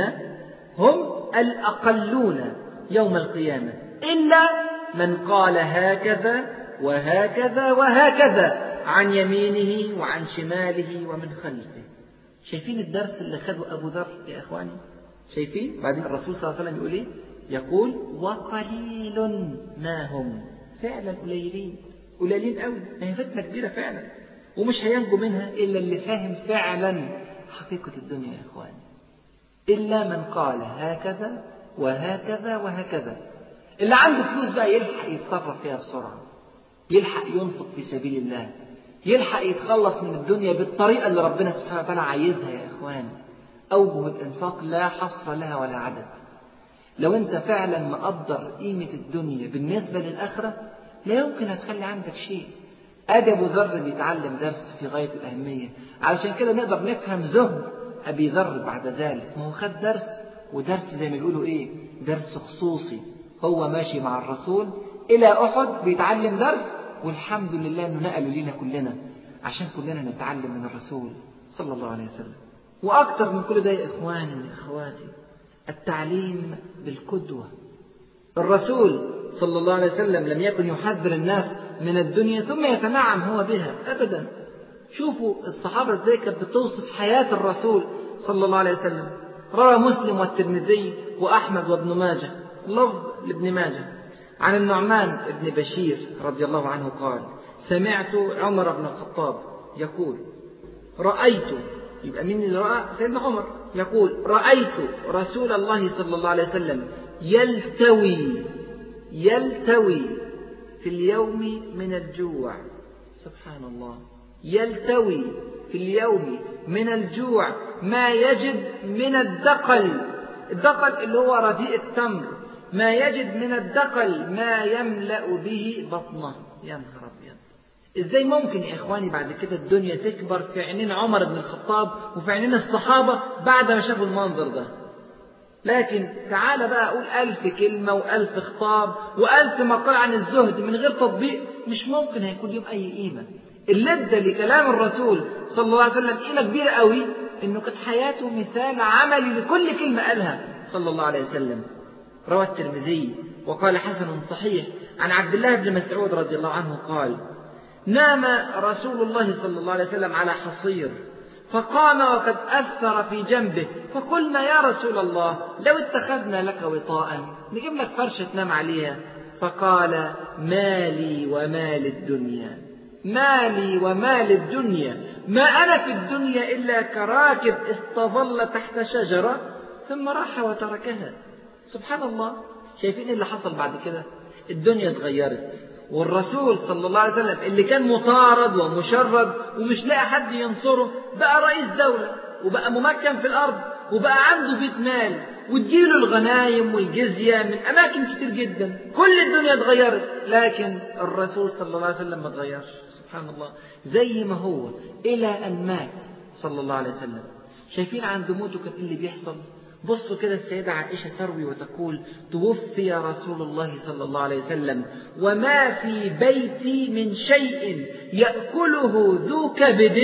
هم الأقلون يوم القيامة إلا من قال هكذا وهكذا وهكذا عن يمينه وعن شماله ومن خلفه شايفين الدرس اللي خده أبو ذر يا إخواني شايفين بعدين الرسول صلى الله عليه وسلم يقول إيه يقول وقليل ما هم فعلا قليلين قليلين قوي هي فتنة كبيرة فعلا ومش هينجو منها إلا اللي فاهم فعلا حقيقة الدنيا يا إخواني إلا من قال هكذا وهكذا وهكذا اللي عنده فلوس بقى يلحق يتصرف فيها بسرعة يلحق ينفق في سبيل الله يلحق يتخلص من الدنيا بالطريقة اللي ربنا سبحانه وتعالى عايزها يا إخوان أوجه الإنفاق لا حصر لها ولا عدد لو أنت فعلا مقدر قيمة الدنيا بالنسبة للآخرة لا يمكن هتخلي عندك شيء أدي أبو ذر بيتعلم درس في غاية الأهمية علشان كده نقدر نفهم زهد أبي ذر بعد ذلك ما هو خد درس ودرس زي ما بيقولوا إيه درس خصوصي هو ماشي مع الرسول إلى أحد بيتعلم درس والحمد لله إنه نقله لينا كلنا عشان كلنا نتعلم من الرسول صلى الله عليه وسلم وأكثر من كل ده يا إخواني وإخواتي التعليم بالقدوة الرسول صلى الله عليه وسلم لم يكن يحذر الناس من الدنيا ثم يتنعم هو بها أبدا شوفوا الصحابة ازاي كانت بتوصف حياة الرسول صلى الله عليه وسلم روى مسلم والترمذي وأحمد وابن ماجه لفظ لابن ماجه عن النعمان بن بشير رضي الله عنه قال سمعت عمر بن الخطاب يقول رأيت يبقى مين اللي رأى سيدنا عمر يقول رأيت رسول الله صلى الله عليه وسلم يلتوي يلتوي في اليوم من الجوع سبحان الله يلتوي في اليوم من الجوع ما يجد من الدقل الدقل اللي هو رديء التمر ما يجد من الدقل ما يملأ به بطنه يا نهار أبيض ازاي ممكن يا اخواني بعد كده الدنيا تكبر في عينين عمر بن الخطاب وفي عينين الصحابة بعد ما شافوا المنظر ده لكن تعال بقى أقول ألف كلمة وألف خطاب وألف مقال عن الزهد من غير تطبيق مش ممكن هيكون لهم أي قيمة اللذة لكلام الرسول صلى الله عليه وسلم قيمة كبيرة قوي إنه كانت حياته مثال عملي لكل كلمة قالها صلى الله عليه وسلم روى الترمذي وقال حسن صحيح عن عبد الله بن مسعود رضي الله عنه قال نام رسول الله صلى الله عليه وسلم على حصير فقام وقد أثر في جنبه فقلنا يا رسول الله لو اتخذنا لك وطاء نجيب لك فرشة تنام عليها فقال مالي ومال الدنيا مالي ومال الدنيا ما أنا في الدنيا إلا كراكب استظل تحت شجرة ثم راح وتركها سبحان الله شايفين اللي حصل بعد كده الدنيا اتغيرت والرسول صلى الله عليه وسلم اللي كان مطارد ومشرد ومش لاقي حد ينصره بقى رئيس دولة وبقى ممكن في الأرض وبقى عنده بيت مال وتجيله الغنايم والجزية من أماكن كتير جدا كل الدنيا اتغيرت لكن الرسول صلى الله عليه وسلم ما اتغيرش سبحان الله زي ما هو إلى أن مات صلى الله عليه وسلم شايفين عند موته كان إيه اللي بيحصل بصوا كده السيدة عائشة تروي وتقول توفي رسول الله صلى الله عليه وسلم وما في بيتي من شيء يأكله ذو كبد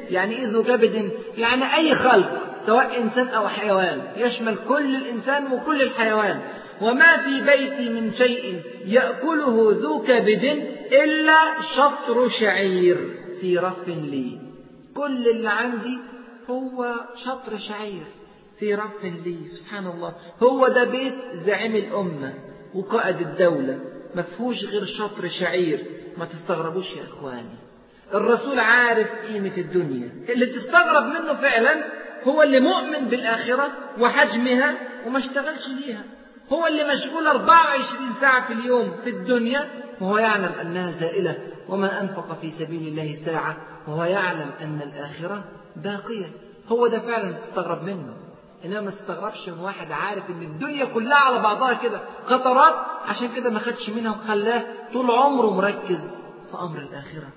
يعني إيه ذو كبد يعني أي خلق سواء إنسان أو حيوان يشمل كل الإنسان وكل الحيوان وما في بيتي من شيء يأكله ذو كبد إلا شطر شعير في رف لي كل اللي عندي هو شطر شعير في رف لي سبحان الله هو ده بيت زعيم الأمة وقائد الدولة ما فيهوش غير شطر شعير ما تستغربوش يا إخواني الرسول عارف قيمة الدنيا اللي تستغرب منه فعلا هو اللي مؤمن بالآخرة وحجمها وما اشتغلش ليها هو اللي مشغول 24 ساعة في اليوم في الدنيا وهو يعلم أنها زائلة ومن أنفق في سبيل الله ساعة وهو يعلم أن الآخرة باقية هو ده فعلا تستغرب منه إنما ما تستغربش من واحد عارف إن الدنيا كلها على بعضها كده قطرات عشان كده ما خدش منها وخلاه طول عمره مركز في أمر الآخرة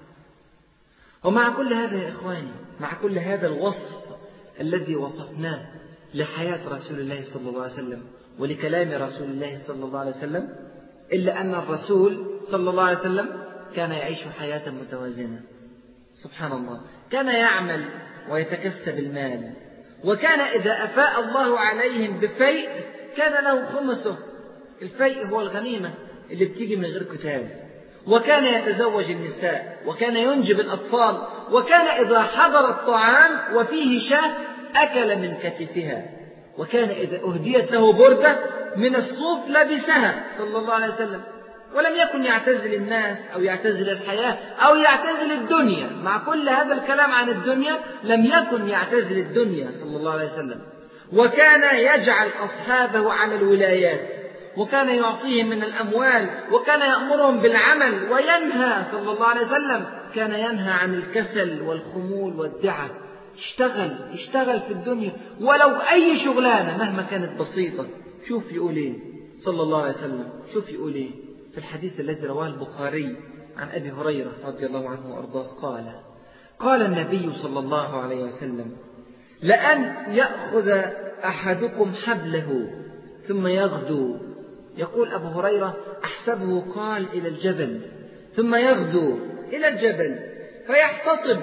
ومع كل هذا يا إخواني مع كل هذا الوصف الذي وصفناه لحياة رسول الله صلى الله عليه وسلم ولكلام رسول الله صلى الله عليه وسلم إلا أن الرسول صلى الله عليه وسلم كان يعيش حياة متوازنة سبحان الله كان يعمل ويتكسب المال وكان إذا أفاء الله عليهم بفيء كان له خمسه الفيء هو الغنيمة اللي بتيجي من غير قتال وكان يتزوج النساء وكان ينجب الأطفال وكان إذا حضر الطعام وفيه شاة أكل من كتفها وكان إذا أهديت له بردة من الصوف لبسها صلى الله عليه وسلم ولم يكن يعتزل الناس أو يعتزل الحياة أو يعتزل الدنيا مع كل هذا الكلام عن الدنيا لم يكن يعتزل الدنيا صلى الله عليه وسلم وكان يجعل أصحابه على الولايات وكان يعطيهم من الأموال وكان يأمرهم بالعمل وينهى صلى الله عليه وسلم كان ينهى عن الكسل والخمول والدعة اشتغل اشتغل في الدنيا ولو أي شغلانة مهما كانت بسيطة شوف يقول ايه صلى الله عليه وسلم شوف يقول ايه في الحديث الذي رواه البخاري عن أبي هريرة رضي الله عنه وأرضاه قال قال النبي صلى الله عليه وسلم لأن يأخذ أحدكم حبله ثم يغدو يقول أبو هريرة أحسبه قال إلى الجبل ثم يغدو إلى الجبل فيحتطب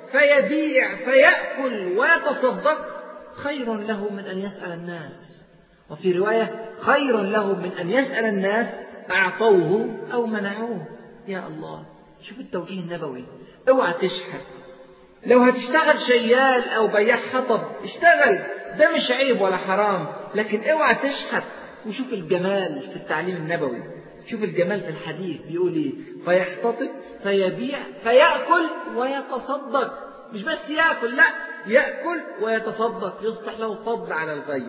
فيبيع فيأكل ويتصدق خير له من أن يسأل الناس وفي رواية خير له من أن يسأل الناس أعطوه أو منعوه يا الله شوف التوجيه النبوي اوعى تشحت لو هتشتغل شيال أو بياع حطب اشتغل ده مش عيب ولا حرام لكن اوعى تشحت وشوف الجمال في التعليم النبوي شوف الجمال في الحديث بيقول ايه فيحتطب فيبيع فيأكل ويتصدق مش بس يأكل لا يأكل ويتصدق يصبح له فضل على الغير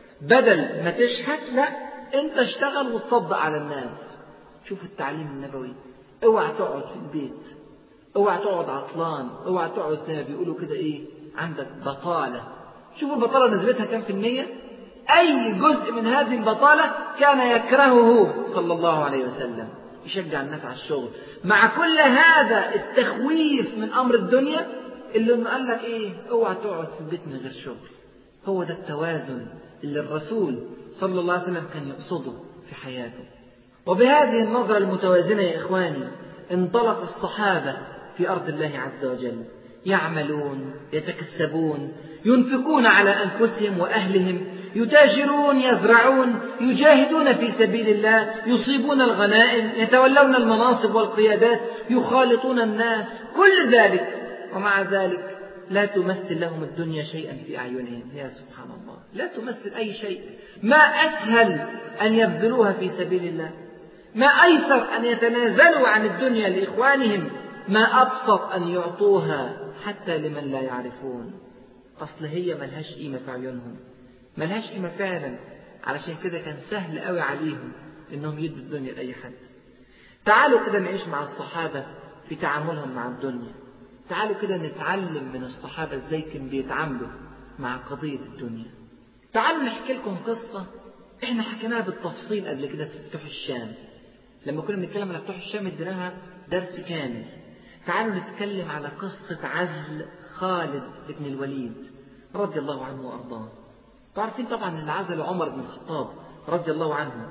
بدل ما تشحت لا انت اشتغل وتصدق على الناس شوف التعليم النبوي اوعى تقعد في البيت اوعى تقعد عطلان اوعى تقعد زي ما بيقولوا كده ايه عندك بطالة شوفوا البطالة نسبتها كام في المية أي جزء من هذه البطالة كان يكرهه صلى الله عليه وسلم يشجع الناس على الشغل مع كل هذا التخويف من أمر الدنيا اللي انه قال لك ايه اوعى تقعد في البيت من غير شغل هو ده التوازن اللي الرسول صلى الله عليه وسلم كان يقصده في حياته وبهذه النظرة المتوازنة يا إخواني انطلق الصحابة في أرض الله عز وجل يعملون يتكسبون ينفقون على أنفسهم وأهلهم يتاجرون يزرعون يجاهدون في سبيل الله يصيبون الغنائم يتولون المناصب والقيادات يخالطون الناس كل ذلك ومع ذلك لا تمثل لهم الدنيا شيئا في أعينهم يا سبحان الله لا تمثل أي شيء ما أسهل أن يبذلوها في سبيل الله ما أيسر أن يتنازلوا عن الدنيا لإخوانهم ما أبسط أن يعطوها حتى لمن لا يعرفون أصل هي ملهاش قيمة في عيونهم ملهاش قيمة فعلا علشان كده كان سهل قوي عليهم إنهم يدوا الدنيا لأي حد تعالوا كده نعيش مع الصحابة في تعاملهم مع الدنيا تعالوا كده نتعلم من الصحابة ازاي كانوا بيتعاملوا مع قضية الدنيا تعالوا نحكي لكم قصة احنا حكيناها بالتفصيل قبل كده في فتوح الشام لما كنا بنتكلم على فتوح الشام اديناها درس كامل تعالوا نتكلم على قصة عزل خالد بن الوليد رضي الله عنه وأرضاه تعرفين طبعا اللي عزل عمر بن الخطاب رضي الله عنه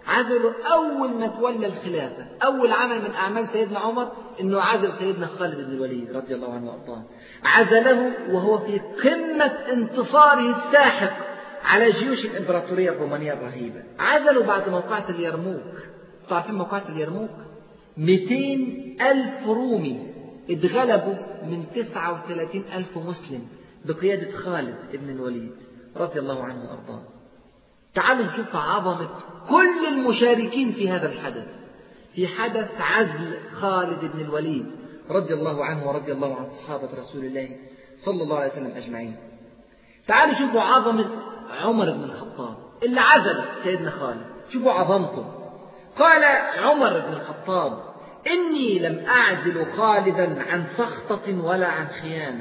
عزله أول ما تولى الخلافة أول عمل من أعمال سيدنا عمر أنه عزل سيدنا خالد بن الوليد رضي الله عنه وأرضاه عزله وهو في قمة انتصاره الساحق على جيوش الإمبراطورية الرومانية الرهيبة عزلوا بعد موقعة اليرموك تعرفين موقعة اليرموك 200 ألف رومي اتغلبوا من 39 ألف مسلم بقيادة خالد بن الوليد رضي الله عنه وأرضاه تعالوا نشوف عظمة كل المشاركين في هذا الحدث في حدث عزل خالد بن الوليد رضي الله عنه ورضي الله عن صحابة رسول الله صلى الله عليه وسلم أجمعين تعالوا شوفوا عظمة عمر بن الخطاب اللي عزل سيدنا خالد شوفوا عظمته قال عمر بن الخطاب إني لم أعزل خالدا عن سخطة ولا عن خيانة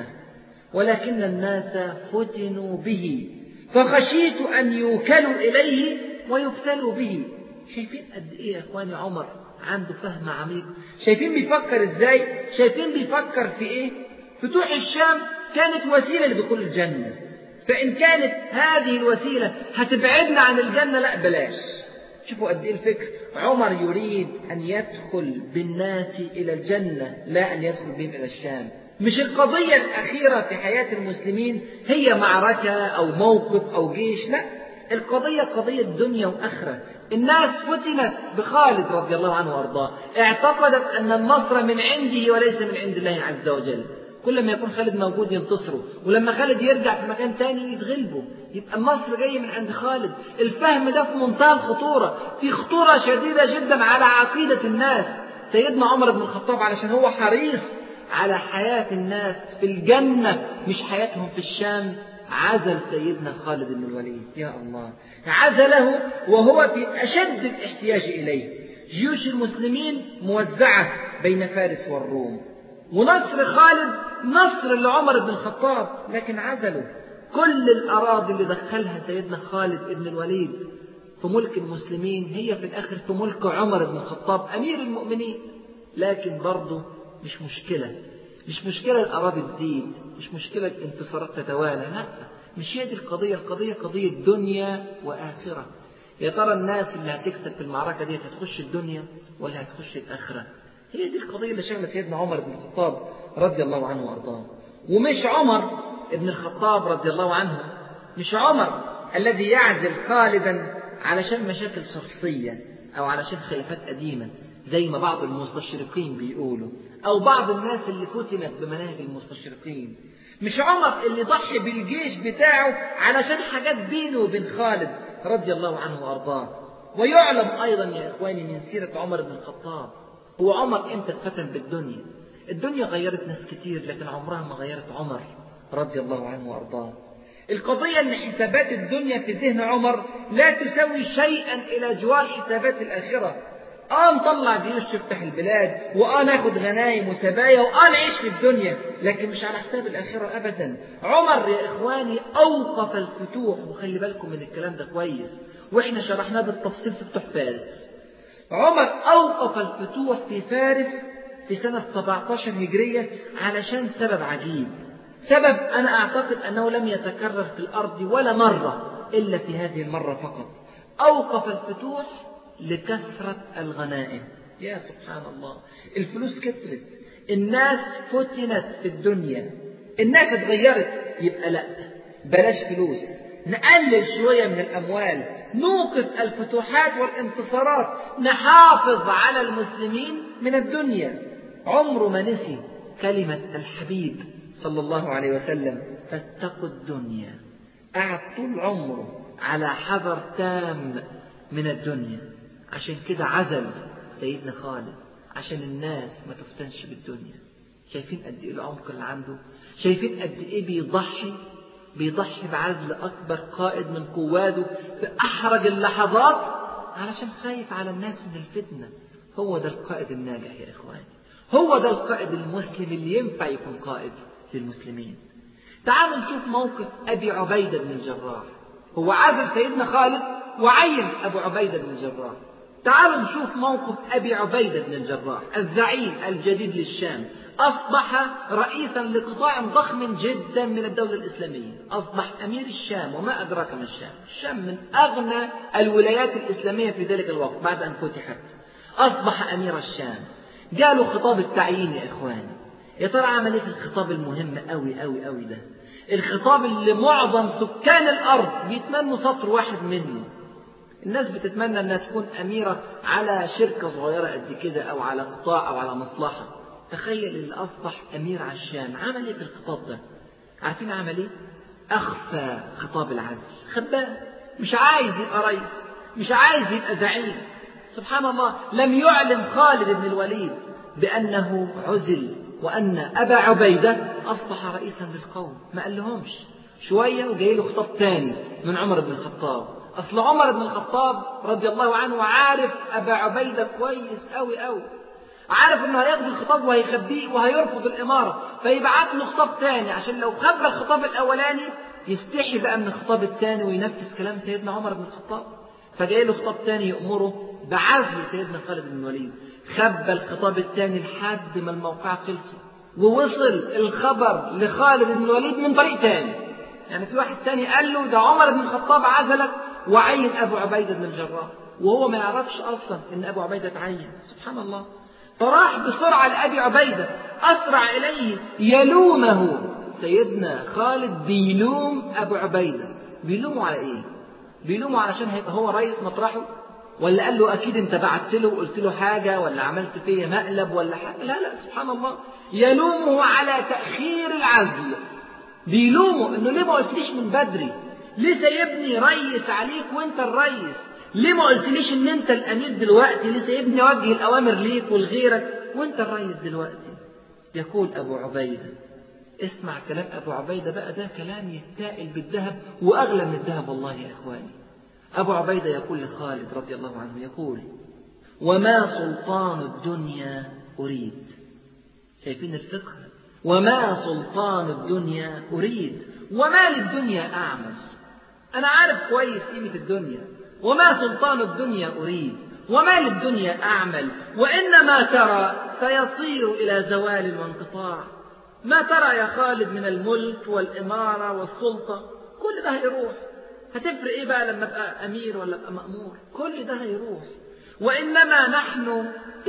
ولكن الناس فتنوا به فخشيت أن يوكلوا إليه ويبتلوا به شايفين قد إيه يا إخواني عمر عنده فهم عميق شايفين بيفكر إزاي شايفين بيفكر في إيه فتوح الشام كانت وسيلة لدخول الجنة فإن كانت هذه الوسيلة هتبعدنا عن الجنة لا بلاش شوفوا قد ايه الفكر عمر يريد ان يدخل بالناس الى الجنه لا ان يدخل بهم الى الشام مش القضيه الاخيره في حياه المسلمين هي معركه او موقف او جيش لا القضيه قضيه دنيا واخره الناس فتنت بخالد رضي الله عنه وارضاه اعتقدت ان النصر من عنده وليس من عند الله عز وجل كل ما يكون خالد موجود ينتصروا ولما خالد يرجع في مكان تاني يتغلبوا يبقى النصر جاي من عند خالد الفهم ده في منتهى الخطورة في خطورة شديدة جدا على عقيدة الناس سيدنا عمر بن الخطاب علشان هو حريص على حياة الناس في الجنة مش حياتهم في الشام عزل سيدنا خالد بن الوليد يا الله عزله وهو في أشد الاحتياج إليه جيوش المسلمين موزعة بين فارس والروم ونصر خالد نصر لعمر بن الخطاب لكن عزله كل الأراضي اللي دخلها سيدنا خالد بن الوليد في ملك المسلمين هي في الآخر في ملك عمر بن الخطاب أمير المؤمنين لكن برضه مش مشكلة مش مشكلة الأراضي تزيد مش مشكلة الانتصارات تتوالى لا مش هي دي القضية القضية قضية دنيا وآخرة يا ترى الناس اللي هتكسب في المعركة دي هتخش الدنيا ولا هتخش الآخرة هي دي القضية اللي شغلت سيدنا عمر بن الخطاب رضي الله عنه وأرضاه ومش عمر ابن الخطاب رضي الله عنه مش عمر الذي يعزل خالدا علشان مشاكل شخصية أو علشان خلافات قديمة زي ما بعض المستشرقين بيقولوا أو بعض الناس اللي فتنت بمناهج المستشرقين مش عمر اللي ضحي بالجيش بتاعه علشان حاجات بينه وبين خالد رضي الله عنه وأرضاه ويعلم أيضا يا إخواني من سيرة عمر بن الخطاب هو عمر إمتى اتفتن بالدنيا الدنيا غيرت ناس كتير لكن عمرها ما غيرت عمر رضي الله عنه وأرضاه القضية أن حسابات الدنيا في ذهن عمر لا تساوي شيئا إلى جوار حسابات الآخرة آه نطلع جيوش تفتح البلاد وآه ناخد غنايم وسبايا وآه نعيش في الدنيا لكن مش على حساب الآخرة أبدا عمر يا إخواني أوقف الفتوح وخلي بالكم من الكلام ده كويس وإحنا شرحناه بالتفصيل في فتوح فارس عمر أوقف الفتوح في فارس في سنة 17 هجرية علشان سبب عجيب سبب أنا أعتقد أنه لم يتكرر في الأرض ولا مرة إلا في هذه المرة فقط أوقف الفتوح لكثرة الغنائم يا سبحان الله الفلوس كثرت الناس فتنت في الدنيا الناس اتغيرت يبقى لا بلاش فلوس نقلل شوية من الأموال نوقف الفتوحات والانتصارات نحافظ على المسلمين من الدنيا عمره ما نسي كلمة الحبيب صلى الله عليه وسلم فاتقوا الدنيا قعد طول عمره على حذر تام من الدنيا عشان كده عزل سيدنا خالد عشان الناس ما تفتنش بالدنيا شايفين قد ايه العمق اللي عنده شايفين قد ايه بيضحي بيضحي بعزل اكبر قائد من قواده في احرج اللحظات علشان خايف على الناس من الفتنه هو ده القائد الناجح يا اخواني هو ده القائد المسلم اللي ينفع يكون قائد للمسلمين تعالوا نشوف موقف ابي عبيده بن الجراح هو عزل سيدنا خالد وعين ابو عبيده بن الجراح تعالوا نشوف موقف أبي عبيدة بن الجراح الزعيم الجديد للشام أصبح رئيسا لقطاع ضخم جدا من الدولة الإسلامية أصبح أمير الشام وما أدراك ما الشام الشام من أغنى الولايات الإسلامية في ذلك الوقت بعد أن فتحت أصبح أمير الشام جاله خطاب التعيين يا إخواني يا ترى عمل ايه في الخطاب المهم قوي قوي قوي ده الخطاب اللي معظم سكان الأرض بيتمنوا سطر واحد منه الناس بتتمنى انها تكون اميره على شركه صغيره قد كده او على قطاع او على مصلحه تخيل اللي اصبح امير على الشام عمل ايه في الخطاب ده عارفين عمل ايه اخفى خطاب العزل خباه مش عايز يبقى رئيس مش عايز يبقى زعيم سبحان الله لم يعلم خالد بن الوليد بانه عزل وان ابا عبيده اصبح رئيسا للقوم ما قال لهمش شويه وجاي له خطاب تاني من عمر بن الخطاب أصل عمر بن الخطاب رضي الله عنه عارف أبا عبيدة كويس أوي أوي عارف إنه هياخد الخطاب وهيخبيه وهيرفض الإمارة فيبعت له خطاب تاني عشان لو خبى الخطاب الأولاني يستحي بقى من الخطاب التاني وينفذ كلام سيدنا عمر بن الخطاب فجاي له خطاب تاني يأمره بعزل سيدنا خالد بن الوليد خبى الخطاب التاني لحد ما الموقعة خلصت ووصل الخبر لخالد بن الوليد من طريق تاني يعني في واحد تاني قال له ده عمر بن الخطاب عزلك وعين أبو عبيدة بن الجراح وهو ما يعرفش أصلا إن أبو عبيدة تعين سبحان الله فراح بسرعة لأبي عبيدة أسرع إليه يلومه سيدنا خالد بيلوم أبو عبيدة بيلومه على إيه؟ بيلومه علشان هيبقى هو رئيس مطرحه ولا قال له أكيد أنت بعت له وقلت له حاجة ولا عملت فيا مقلب ولا حاجة لا لا سبحان الله يلومه على تأخير العزل بيلومه إنه ليه ما قلتليش من بدري ليه سايبني ريس عليك وانت الريس ليه ما قلتليش ان انت الامير دلوقتي ليه سايبني اوجه الاوامر ليك ولغيرك وانت الريس دلوقتي يقول ابو عبيده اسمع كلام ابو عبيده بقى ده كلام يتائل بالذهب واغلى من الذهب والله يا اخواني ابو عبيده يقول لخالد رضي الله عنه يقول وما سلطان الدنيا اريد شايفين الفقه وما سلطان الدنيا اريد وما للدنيا اعمل أنا عارف كويس قيمة الدنيا وما سلطان الدنيا أريد وما للدنيا أعمل وإنما ترى سيصير إلى زوال وانقطاع ما ترى يا خالد من الملك والإمارة والسلطة كل ده هيروح هتفرق إيه بقى لما أبقى أمير ولا أبقى مأمور كل ده هيروح وإنما نحن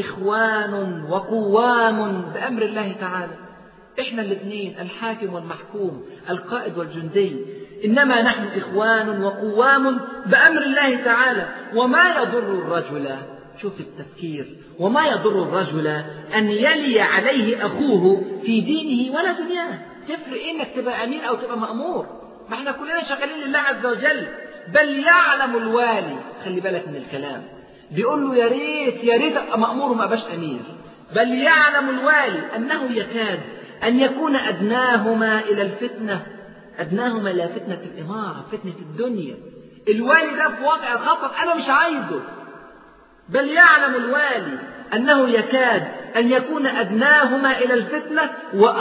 إخوان وقوام بأمر الله تعالى إحنا الاثنين الحاكم والمحكوم القائد والجندي إنما نحن إخوان وقوام بأمر الله تعالى وما يضر الرجل شوف التفكير وما يضر الرجل أن يلي عليه أخوه في دينه ولا دنياه تفرق إيه إنك تبقى أمير أو تبقى مأمور ما احنا كلنا شغالين لله عز وجل بل يعلم الوالي خلي بالك من الكلام بيقول له يا ريت يا ريت ابقى مأمور وما ابقاش أمير بل يعلم الوالي أنه يكاد أن يكون أدناهما إلى الفتنة أدناهما إلى فتنة الإمارة فتنة الدنيا الوالي ده في وضع خطر أنا مش عايزه بل يعلم الوالي أنه يكاد أن يكون أدناهما إلى الفتنة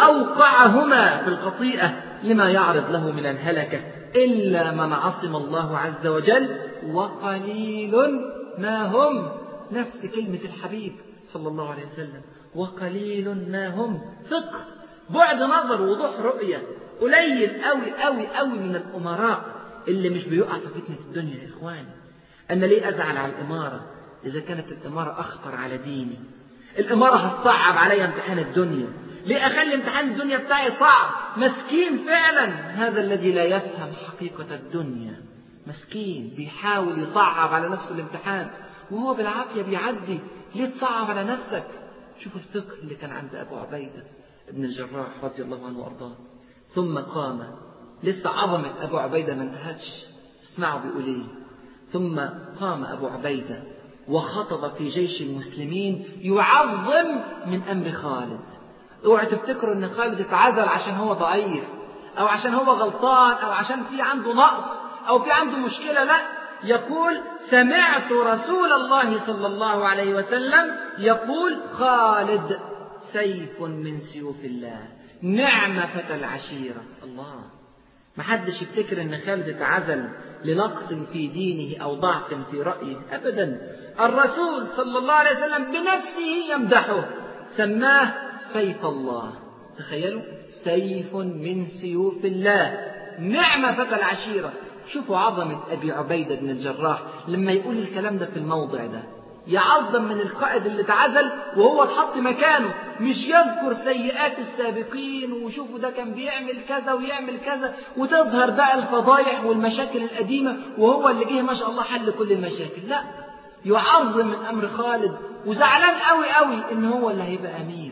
وأوقعهما في الخطيئة لما يعرض له من الهلكة إلا من عصم الله عز وجل وقليل ما هم نفس كلمة الحبيب صلى الله عليه وسلم وقليل ما هم فقه بعد نظر وضوح رؤية قليل قوي قوي قوي من الأمراء اللي مش بيقع في فتنة الدنيا يا إخواني أنا ليه أزعل على الإمارة إذا كانت الإمارة أخطر على ديني الإمارة هتصعب عليا امتحان الدنيا ليه أخلي امتحان الدنيا بتاعي صعب مسكين فعلا هذا الذي لا يفهم حقيقة الدنيا مسكين بيحاول يصعب على نفسه الامتحان وهو بالعافية بيعدي ليه تصعب على نفسك شوف الفقه اللي كان عند أبو عبيدة ابن الجراح رضي الله عنه وأرضاه ثم قام لسه عظمة أبو عبيدة ما انتهتش اسمعوا بيقول ايه ثم قام أبو عبيدة وخطب في جيش المسلمين يعظم من أمر خالد اوعوا تفتكروا ان خالد اتعزل عشان هو ضعيف او عشان هو غلطان او عشان في عنده نقص او في عنده مشكله لا يقول سمعت رسول الله صلى الله عليه وسلم يقول خالد سيف من سيوف الله نعم فتى العشيره الله محدش يفتكر ان خالد اتعزل لنقص في دينه او ضعف في رايه ابدا الرسول صلى الله عليه وسلم بنفسه يمدحه سماه سيف الله تخيلوا سيف من سيوف الله نعم فتى العشيرة شوفوا عظمة أبي عبيدة بن الجراح لما يقول الكلام ده في الموضع ده يعظم من القائد اللي اتعزل وهو اتحط مكانه مش يذكر سيئات السابقين وشوفوا ده كان بيعمل كذا ويعمل كذا وتظهر بقى الفضايح والمشاكل القديمة وهو اللي جه ما شاء الله حل كل المشاكل لا يعظم من أمر خالد وزعلان قوي قوي إن هو اللي هيبقى أمير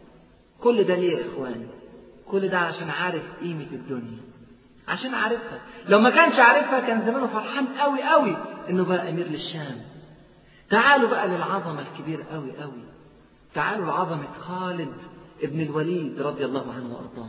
كل ده ليه يا إخواني كل ده عشان عارف قيمة الدنيا عشان عارفها لو ما كانش عارفها كان زمانه فرحان قوي قوي إنه بقى أمير للشام تعالوا بقى للعظمة الكبيرة قوي قوي تعالوا لعظمة خالد ابن الوليد رضي الله عنه وأرضاه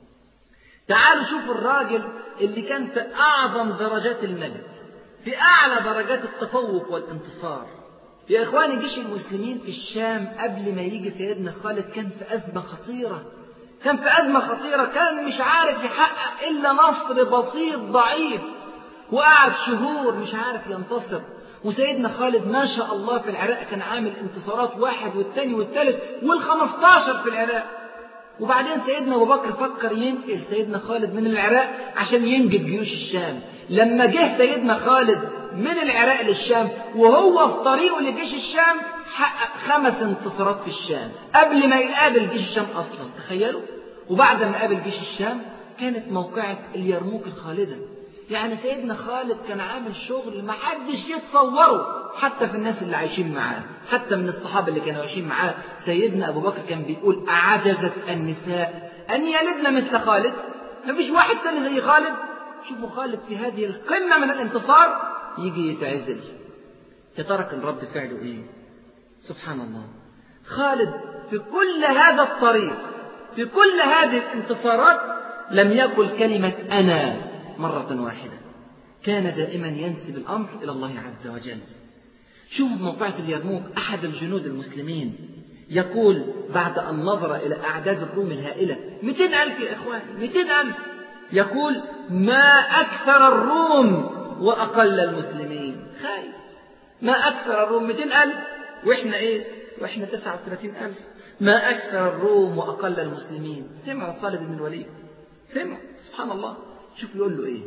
تعالوا شوفوا الراجل اللي كان في أعظم درجات المجد في أعلى درجات التفوق والانتصار يا إخواني جيش المسلمين في الشام قبل ما يجي سيدنا خالد كان في أزمة خطيرة كان في أزمة خطيرة كان مش عارف يحقق إلا نصر بسيط ضعيف وقعد شهور مش عارف ينتصر وسيدنا خالد ما شاء الله في العراق كان عامل انتصارات واحد والتاني والتالت والخمستاشر في العراق وبعدين سيدنا أبو بكر فكر ينقل سيدنا خالد من العراق عشان ينجد جيوش الشام لما جه سيدنا خالد من العراق للشام وهو في طريقه لجيش الشام حقق خمس انتصارات في الشام قبل ما يقابل جيش الشام أصلا تخيلوا وبعد ما قابل جيش الشام كانت موقعة اليرموك الخالدة يعني سيدنا خالد كان عامل شغل ما حدش يتصوره حتى في الناس اللي عايشين معاه حتى من الصحابة اللي كانوا عايشين معاه سيدنا أبو بكر كان بيقول أعجزت النساء أن يلدن مثل خالد ما فيش واحد تاني زي خالد شوفوا خالد في هذه القمة من الانتصار يجي يتعزل يا ترى كان رد فعله ايه سبحان الله خالد في كل هذا الطريق في كل هذه الانتصارات لم يقل كلمة أنا مرة واحدة كان دائما ينسب الأمر إلى الله عز وجل شوفوا موقعة اليرموك أحد الجنود المسلمين يقول بعد أن نظر إلى أعداد الروم الهائلة 200 ألف يا إخوان 200 ألف يقول ما أكثر الروم وأقل المسلمين خايف ما أكثر الروم 200 ألف وإحنا إيه وإحنا 39 ألف ما أكثر الروم وأقل المسلمين سمعوا خالد بن الوليد سمع سبحان الله شوف يقول له إيه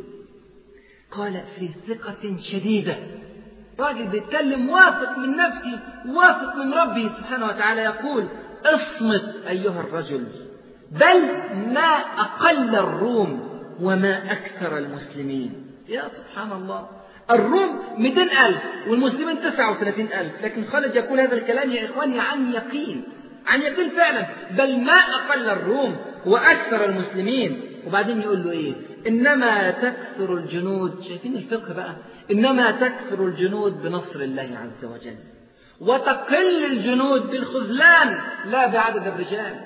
قال في ثقة شديدة راجل بيتكلم واثق من نفسه واثق من ربه سبحانه وتعالى يقول اصمت أيها الرجل بل ما أقل الروم وما أكثر المسلمين يا سبحان الله الروم 200 ألف والمسلمين 39 ألف لكن خالد يقول هذا الكلام يا إخواني عن يقين عن يقين فعلا بل ما أقل الروم وأكثر المسلمين وبعدين يقول له إيه إنما تكثر الجنود شايفين الفقه بقى إنما تكثر الجنود بنصر الله عز وجل وتقل الجنود بالخذلان لا بعدد الرجال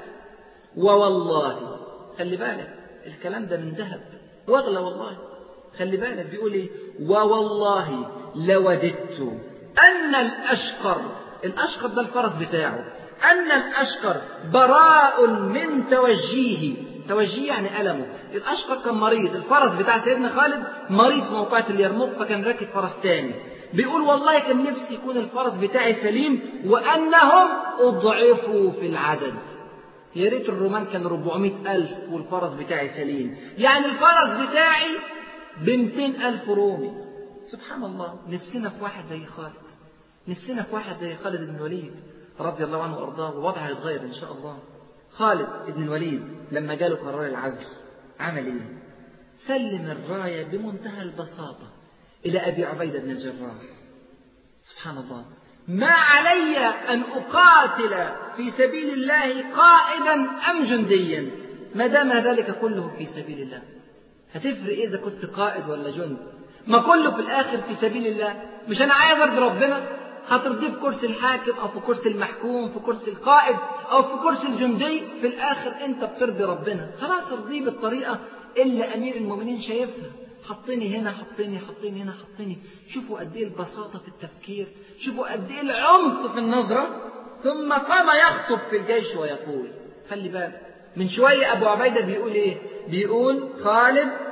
ووالله خلي بالك الكلام ده من ذهب واغلى والله خلي بالك بيقول ايه ووالله لوددت ان الاشقر الاشقر ده الفرس بتاعه ان الاشقر براء من توجيهه توجيه يعني ألمه الأشقر كان مريض الفرس بتاع سيدنا خالد مريض في موقعة اليرموك فكان راكب فرس تاني بيقول والله كان نفسي يكون الفرس بتاعي سليم وأنهم أضعفوا في العدد يا ريت الرومان كان 400 ألف والفرس بتاعي سليم يعني الفرس بتاعي ب 200 ألف رومي سبحان الله نفسنا في واحد زي خالد نفسنا في واحد زي خالد بن الوليد رضي الله عنه وأرضاه ووضعه يتغير إن شاء الله خالد بن الوليد لما جاله قرار العزل عمل ايه؟ سلم الراية بمنتهى البساطة إلى أبي عبيدة بن الجراح سبحان الله ما علي أن أقاتل في سبيل الله قائدا أم جنديا ما دام ذلك كله في سبيل الله هتفرق إذا كنت قائد ولا جند ما كله في الآخر في سبيل الله مش أنا عايز أرضي ربنا هترضيه في كرسي الحاكم أو في كرسي المحكوم في كرسي القائد أو في كرسي الجندي في الآخر أنت بترضي ربنا خلاص ارضيه بالطريقة اللي أمير المؤمنين شايفها حطني هنا حطني حطني هنا حطني شوفوا قد ايه البساطة في التفكير شوفوا قد ايه العمق في النظرة ثم قام يخطب في الجيش ويقول خلي بالك من شوية أبو عبيدة بيقول إيه بيقول خالد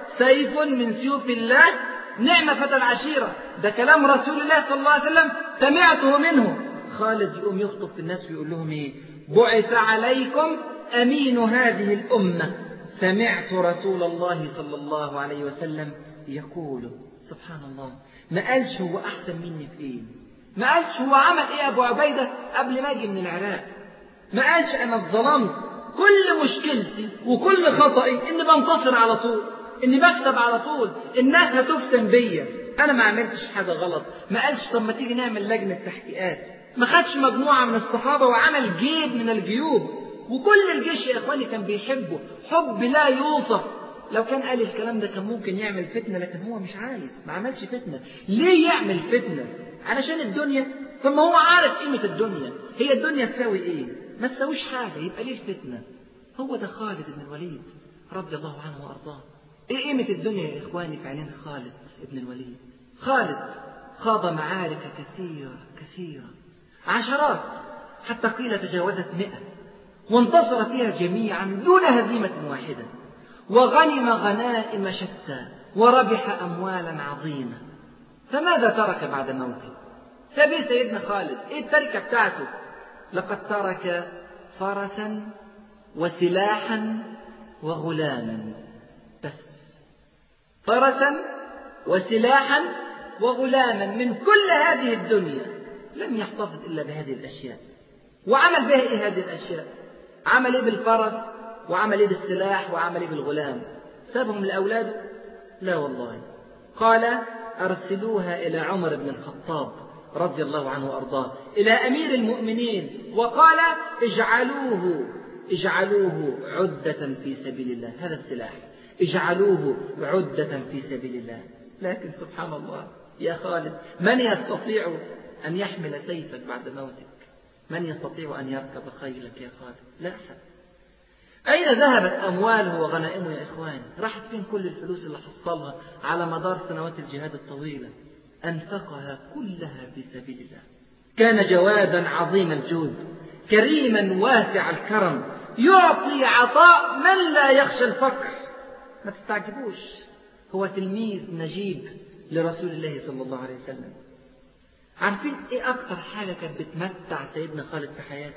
سيف من سيوف الله نعم فتى العشيرة ده كلام رسول الله صلى الله عليه وسلم سمعته منه خالد يقوم يخطب في الناس ويقول لهم ايه بعث عليكم أمين هذه الأمة سمعت رسول الله صلى الله عليه وسلم يقول سبحان الله ما قالش هو أحسن مني في إيه ما قالش هو عمل إيه أبو عبيدة قبل ما أجي من العراق ما قالش أنا اتظلمت كل مشكلتي وكل خطئي إني بنتصر على طول إني بكسب على طول الناس هتفتن بيا أنا ما عملتش حاجة غلط ما قالش طب ما تيجي نعمل لجنة تحقيقات ما خدش مجموعة من الصحابة وعمل جيب من الجيوب وكل الجيش يا إخواني كان بيحبه حب لا يوصف لو كان قال الكلام ده كان ممكن يعمل فتنة لكن هو مش عايز ما عملش فتنة ليه يعمل فتنة علشان الدنيا ثم هو عارف قيمة الدنيا هي الدنيا تساوي ايه ما تساويش حاجة يبقى ليه الفتنة هو ده خالد بن الوليد رضي الله عنه وأرضاه ايه قيمة الدنيا يا إخواني في عينين خالد بن الوليد خالد خاض معارك كثيرة كثيرة عشرات حتى قيل تجاوزت مئة وانتصر فيها جميعا دون هزيمة واحدة وغنم غنائم شتى وربح أموالا عظيمة فماذا ترك بعد موته سبي سيدنا خالد ايه التركة بتاعته لقد ترك فرسا وسلاحا وغلاما بس فرسا وسلاحا وغلاما من كل هذه الدنيا لم يحتفظ إلا بهذه الأشياء وعمل بها إيه هذه الأشياء عمل إيه بالفرس وعمل إيه بالسلاح وعمل إيه بالغلام سابهم لأولاده لا والله قال أرسلوها إلى عمر بن الخطاب رضي الله عنه وأرضاه إلى أمير المؤمنين وقال اجعلوه اجعلوه عدة في سبيل الله هذا السلاح اجعلوه عدة في سبيل الله لكن سبحان الله يا خالد من يستطيع أن يحمل سيفك بعد موتك من يستطيع أن يركب خيلك يا خالد لا أحد أين ذهبت أمواله وغنائمه يا إخوان راحت فين كل الفلوس اللي حصلها على مدار سنوات الجهاد الطويلة أنفقها كلها في سبيل الله كان جوادا عظيم الجود كريما واسع الكرم يعطي عطاء من لا يخشى الفقر ما تستعجبوش هو تلميذ نجيب لرسول الله صلى الله عليه وسلم عارفين ايه اكتر حاجة كانت بتمتع سيدنا خالد في حياته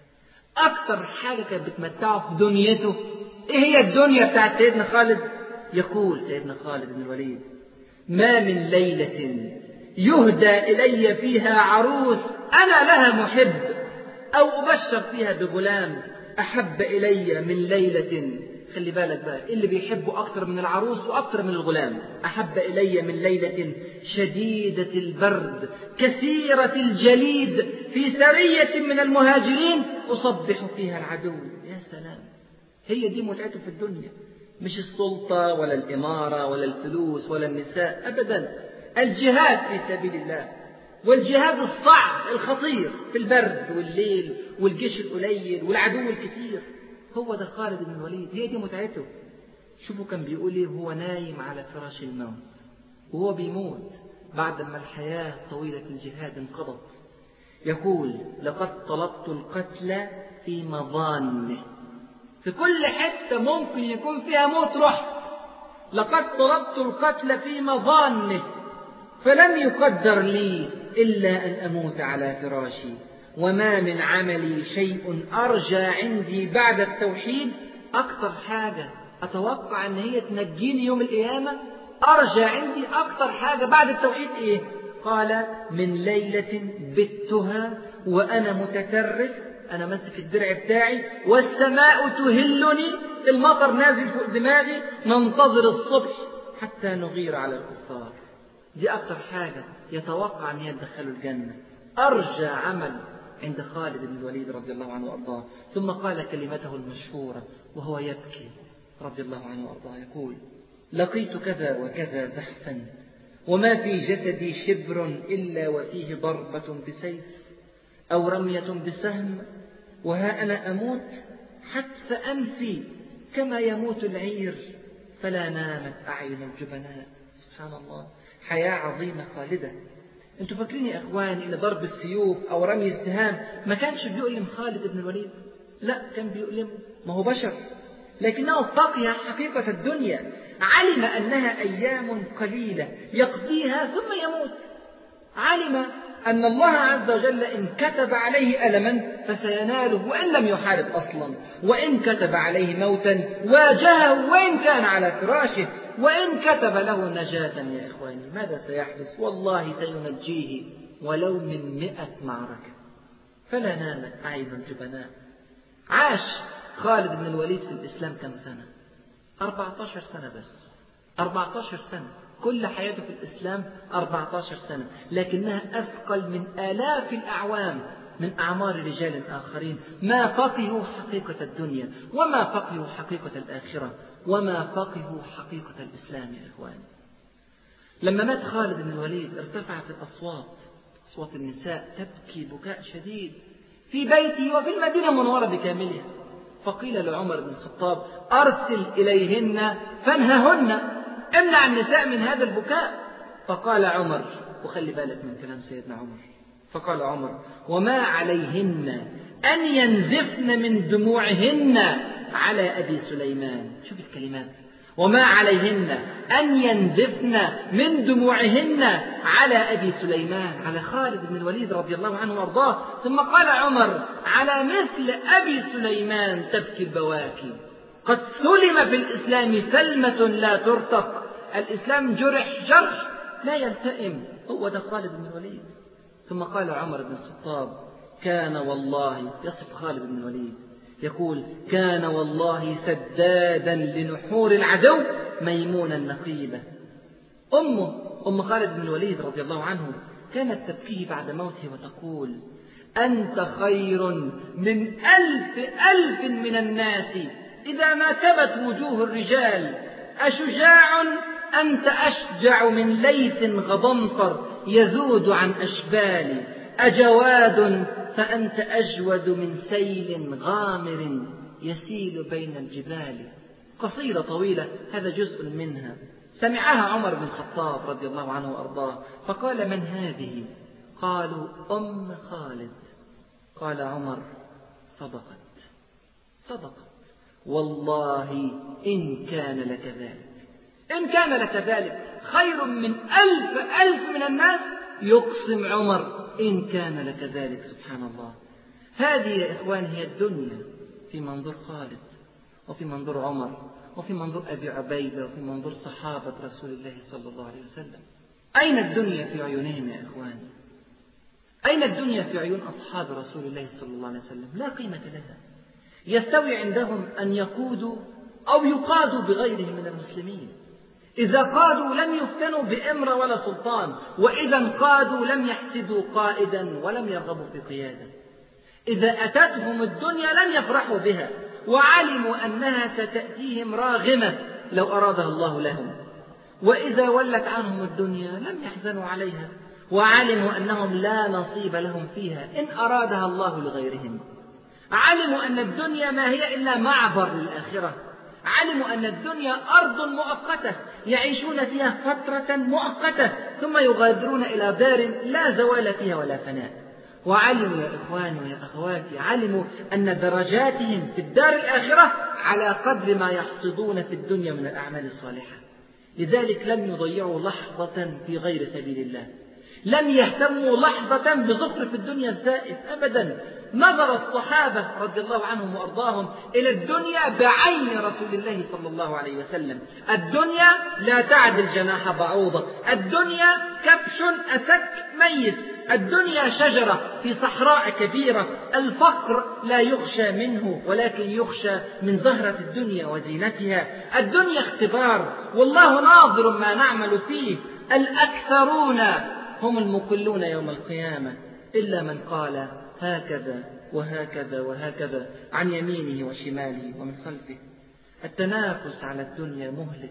اكتر حاجة كانت بتمتعه في دنيته ايه هي الدنيا بتاعت سيدنا خالد يقول سيدنا خالد بن الوليد ما من ليلة يهدى إلي فيها عروس أنا لها محب أو أبشر فيها بغلام أحب إلي من ليلة خلي بالك بقى اللي بيحبه أكتر من العروس وأكتر من الغلام أحب إلي من ليلة شديدة البرد كثيرة الجليد في سرية من المهاجرين أصبح فيها العدو يا سلام هي دي متعته في الدنيا مش السلطة ولا الإمارة ولا الفلوس ولا النساء أبدا الجهاد في سبيل الله والجهاد الصعب الخطير في البرد والليل والجيش القليل والعدو الكثير هو ده خالد بن الوليد هي دي متعته شوفوا كان بيقول ايه وهو نايم على فراش الموت وهو بيموت بعد ما الحياة طويلة الجهاد انقضت يقول لقد طلبت القتل في مظانه في كل حتة ممكن يكون فيها موت رحت لقد طلبت القتل في مظانه فلم يقدر لي إلا أن أموت على فراشي وما من عملي شيء أرجى عندي بعد التوحيد أكتر حاجة أتوقع أن هي تنجيني يوم القيامة أرجى عندي أكتر حاجة بعد التوحيد إيه قال من ليلة بتها وأنا متترس أنا ماسك الدرع بتاعي والسماء تهلني المطر نازل فوق دماغي ننتظر الصبح حتى نغير على الكفار دي أكتر حاجة يتوقع أن هي تدخله الجنة أرجى عمل عند خالد بن الوليد رضي الله عنه وأرضاه ثم قال كلمته المشهورة وهو يبكي رضي الله عنه وأرضاه يقول لقيت كذا وكذا زحفا وما في جسدي شبر إلا وفيه ضربة بسيف أو رمية بسهم وها أنا أموت حتف أنفي كما يموت العير فلا نامت أعين الجبناء سبحان الله حياة عظيمة خالدة انتوا فاكرين يا اخواني ان ضرب السيوف او رمي السهام ما كانش بيؤلم خالد بن الوليد لا كان بيؤلمه ما هو بشر لكنه فقه حقيقة الدنيا علم أنها أيام قليلة يقضيها ثم يموت علم أن الله عز وجل إن كتب عليه ألما فسيناله وإن لم يحارب أصلا وإن كتب عليه موتا واجهه وإن كان على فراشه وإن كتب له نجاة يا إخواني ماذا سيحدث والله سينجيه ولو من مئة معركة فلا نامت أعين الجبناء عاش خالد بن الوليد في الإسلام كم سنة 14 سنة بس 14 سنة كل حياته في الإسلام 14 سنة لكنها أثقل من آلاف الأعوام من أعمار رجال آخرين ما فقهوا حقيقة الدنيا وما فقهوا حقيقة الآخرة وما فقهوا حقيقة الإسلام يا إخواني لما مات خالد بن الوليد ارتفعت الأصوات أصوات النساء تبكي بكاء شديد في بيته وفي المدينة المنورة بكاملها فقيل لعمر بن الخطاب أرسل إليهن فانههن امنع النساء من هذا البكاء فقال عمر وخلي بالك من كلام سيدنا عمر فقال عمر وما عليهن أن ينزفن من دموعهن على أبي سليمان شوف الكلمات وما عليهن أن ينزفن من دموعهن على أبي سليمان على خالد بن الوليد رضي الله عنه وأرضاه ثم قال عمر على مثل أبي سليمان تبكي البواكي قد سلم في الإسلام سلمة لا ترتق الإسلام جرح جرح لا يلتئم هو ده خالد بن الوليد ثم قال عمر بن الخطاب كان والله يصف خالد بن الوليد يقول كان والله سدادا لنحور العدو ميمونا نقيبة أمه أم خالد بن الوليد رضي الله عنه كانت تبكيه بعد موته وتقول أنت خير من ألف ألف من الناس إذا ما تبت وجوه الرجال أشجاع أنت أشجع من ليث غضنفر يذود عن أشبال أجواد فأنت أجود من سيل غامر يسيل بين الجبال قصيدة طويلة هذا جزء منها سمعها عمر بن الخطاب رضي الله عنه وأرضاه فقال من هذه قالوا أم خالد قال عمر صدقت صدقت والله إن كان لك ذلك إن كان لك ذلك خير من ألف ألف من الناس يقسم عمر إن كان لك ذلك سبحان الله هذه يا إخوان هي الدنيا في منظور خالد وفي منظور عمر وفي منظور أبي عبيدة وفي منظور صحابة رسول الله صلى الله عليه وسلم أين الدنيا في عيونهم يا إخوان أين الدنيا في عيون أصحاب رسول الله صلى الله عليه وسلم لا قيمة لها يستوي عندهم أن يقودوا أو يقادوا بغيرهم من المسلمين إذا قادوا لم يفتنوا بإمرة ولا سلطان وإذا قادوا لم يحسدوا قائدا ولم يرغبوا في قيادة إذا أتتهم الدنيا لم يفرحوا بها وعلموا أنها ستأتيهم راغمة لو أرادها الله لهم وإذا ولت عنهم الدنيا لم يحزنوا عليها وعلموا أنهم لا نصيب لهم فيها إن أرادها الله لغيرهم علموا أن الدنيا ما هي إلا معبر للآخرة علموا أن الدنيا أرض مؤقتة يعيشون فيها فترة مؤقتة ثم يغادرون إلى دار لا زوال فيها ولا فناء وعلموا يا إخواني ويا أخواتي علموا أن درجاتهم في الدار الآخرة على قدر ما يحصدون في الدنيا من الأعمال الصالحة لذلك لم يضيعوا لحظة في غير سبيل الله لم يهتموا لحظة بزخرف الدنيا الزائف أبدا نظر الصحابة رضي الله عنهم وأرضاهم إلى الدنيا بعين رسول الله صلى الله عليه وسلم الدنيا لا تعدل جناح بعوضة الدنيا كبش أسك ميت الدنيا شجرة في صحراء كبيرة الفقر لا يخشى منه ولكن يخشى من زهرة الدنيا وزينتها الدنيا اختبار والله ناظر ما نعمل فيه الأكثرون هم المقلون يوم القيامة إلا من قال هكذا وهكذا وهكذا عن يمينه وشماله ومن خلفه التنافس على الدنيا مهلك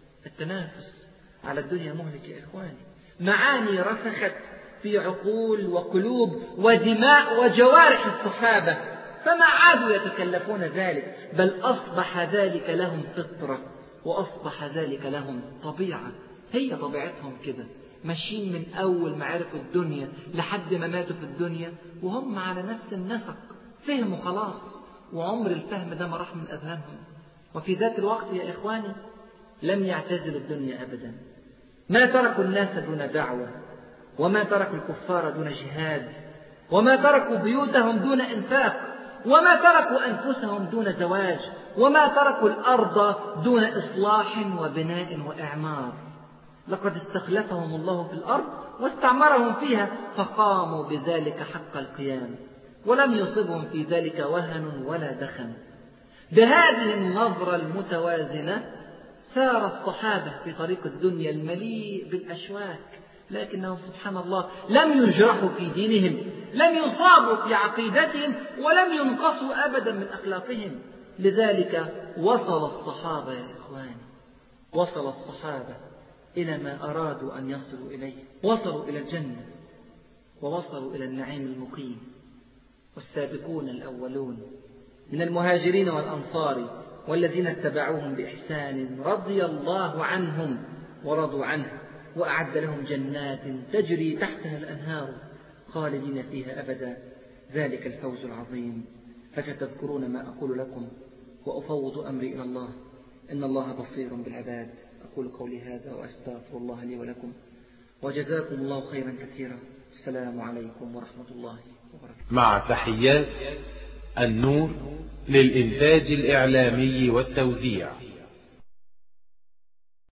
التنافس على الدنيا مهلك يا إخواني معاني رسخت في عقول وقلوب ودماء وجوارح الصحابة فما عادوا يتكلفون ذلك بل أصبح ذلك لهم فطرة وأصبح ذلك لهم طبيعة هي طبيعتهم كده ماشيين من أول ما عرفوا الدنيا لحد ما ماتوا في الدنيا وهم على نفس النسق فهموا خلاص وعمر الفهم ده ما راح من أذهانهم وفي ذات الوقت يا إخواني لم يعتزلوا الدنيا أبدا ما تركوا الناس دون دعوة وما تركوا الكفار دون جهاد وما تركوا بيوتهم دون إنفاق وما تركوا أنفسهم دون زواج وما تركوا الأرض دون إصلاح وبناء وإعمار لقد استخلفهم الله في الأرض واستعمرهم فيها فقاموا بذلك حق القيام ولم يصبهم في ذلك وهن ولا دخن بهذه النظرة المتوازنة سار الصحابة في طريق الدنيا المليء بالأشواك لكنهم سبحان الله لم يجرحوا في دينهم لم يصابوا في عقيدتهم ولم ينقصوا أبدا من أخلاقهم لذلك وصل الصحابة يا إخواني وصل الصحابة إلى ما أرادوا أن يصلوا إليه وصلوا إلى الجنة ووصلوا إلى النعيم المقيم والسابقون الأولون من المهاجرين والأنصار والذين اتبعوهم بإحسان رضي الله عنهم ورضوا عنه وأعد لهم جنات تجري تحتها الأنهار خالدين فيها أبدا ذلك الفوز العظيم فستذكرون ما أقول لكم وأفوض أمري إلى الله إن الله بصير بالعباد أقول قولي هذا وأستغفر الله لي ولكم وجزاكم الله خيرا كثيرا السلام عليكم ورحمة الله وبركاته مع تحيات النور للإنتاج الإعلامي والتوزيع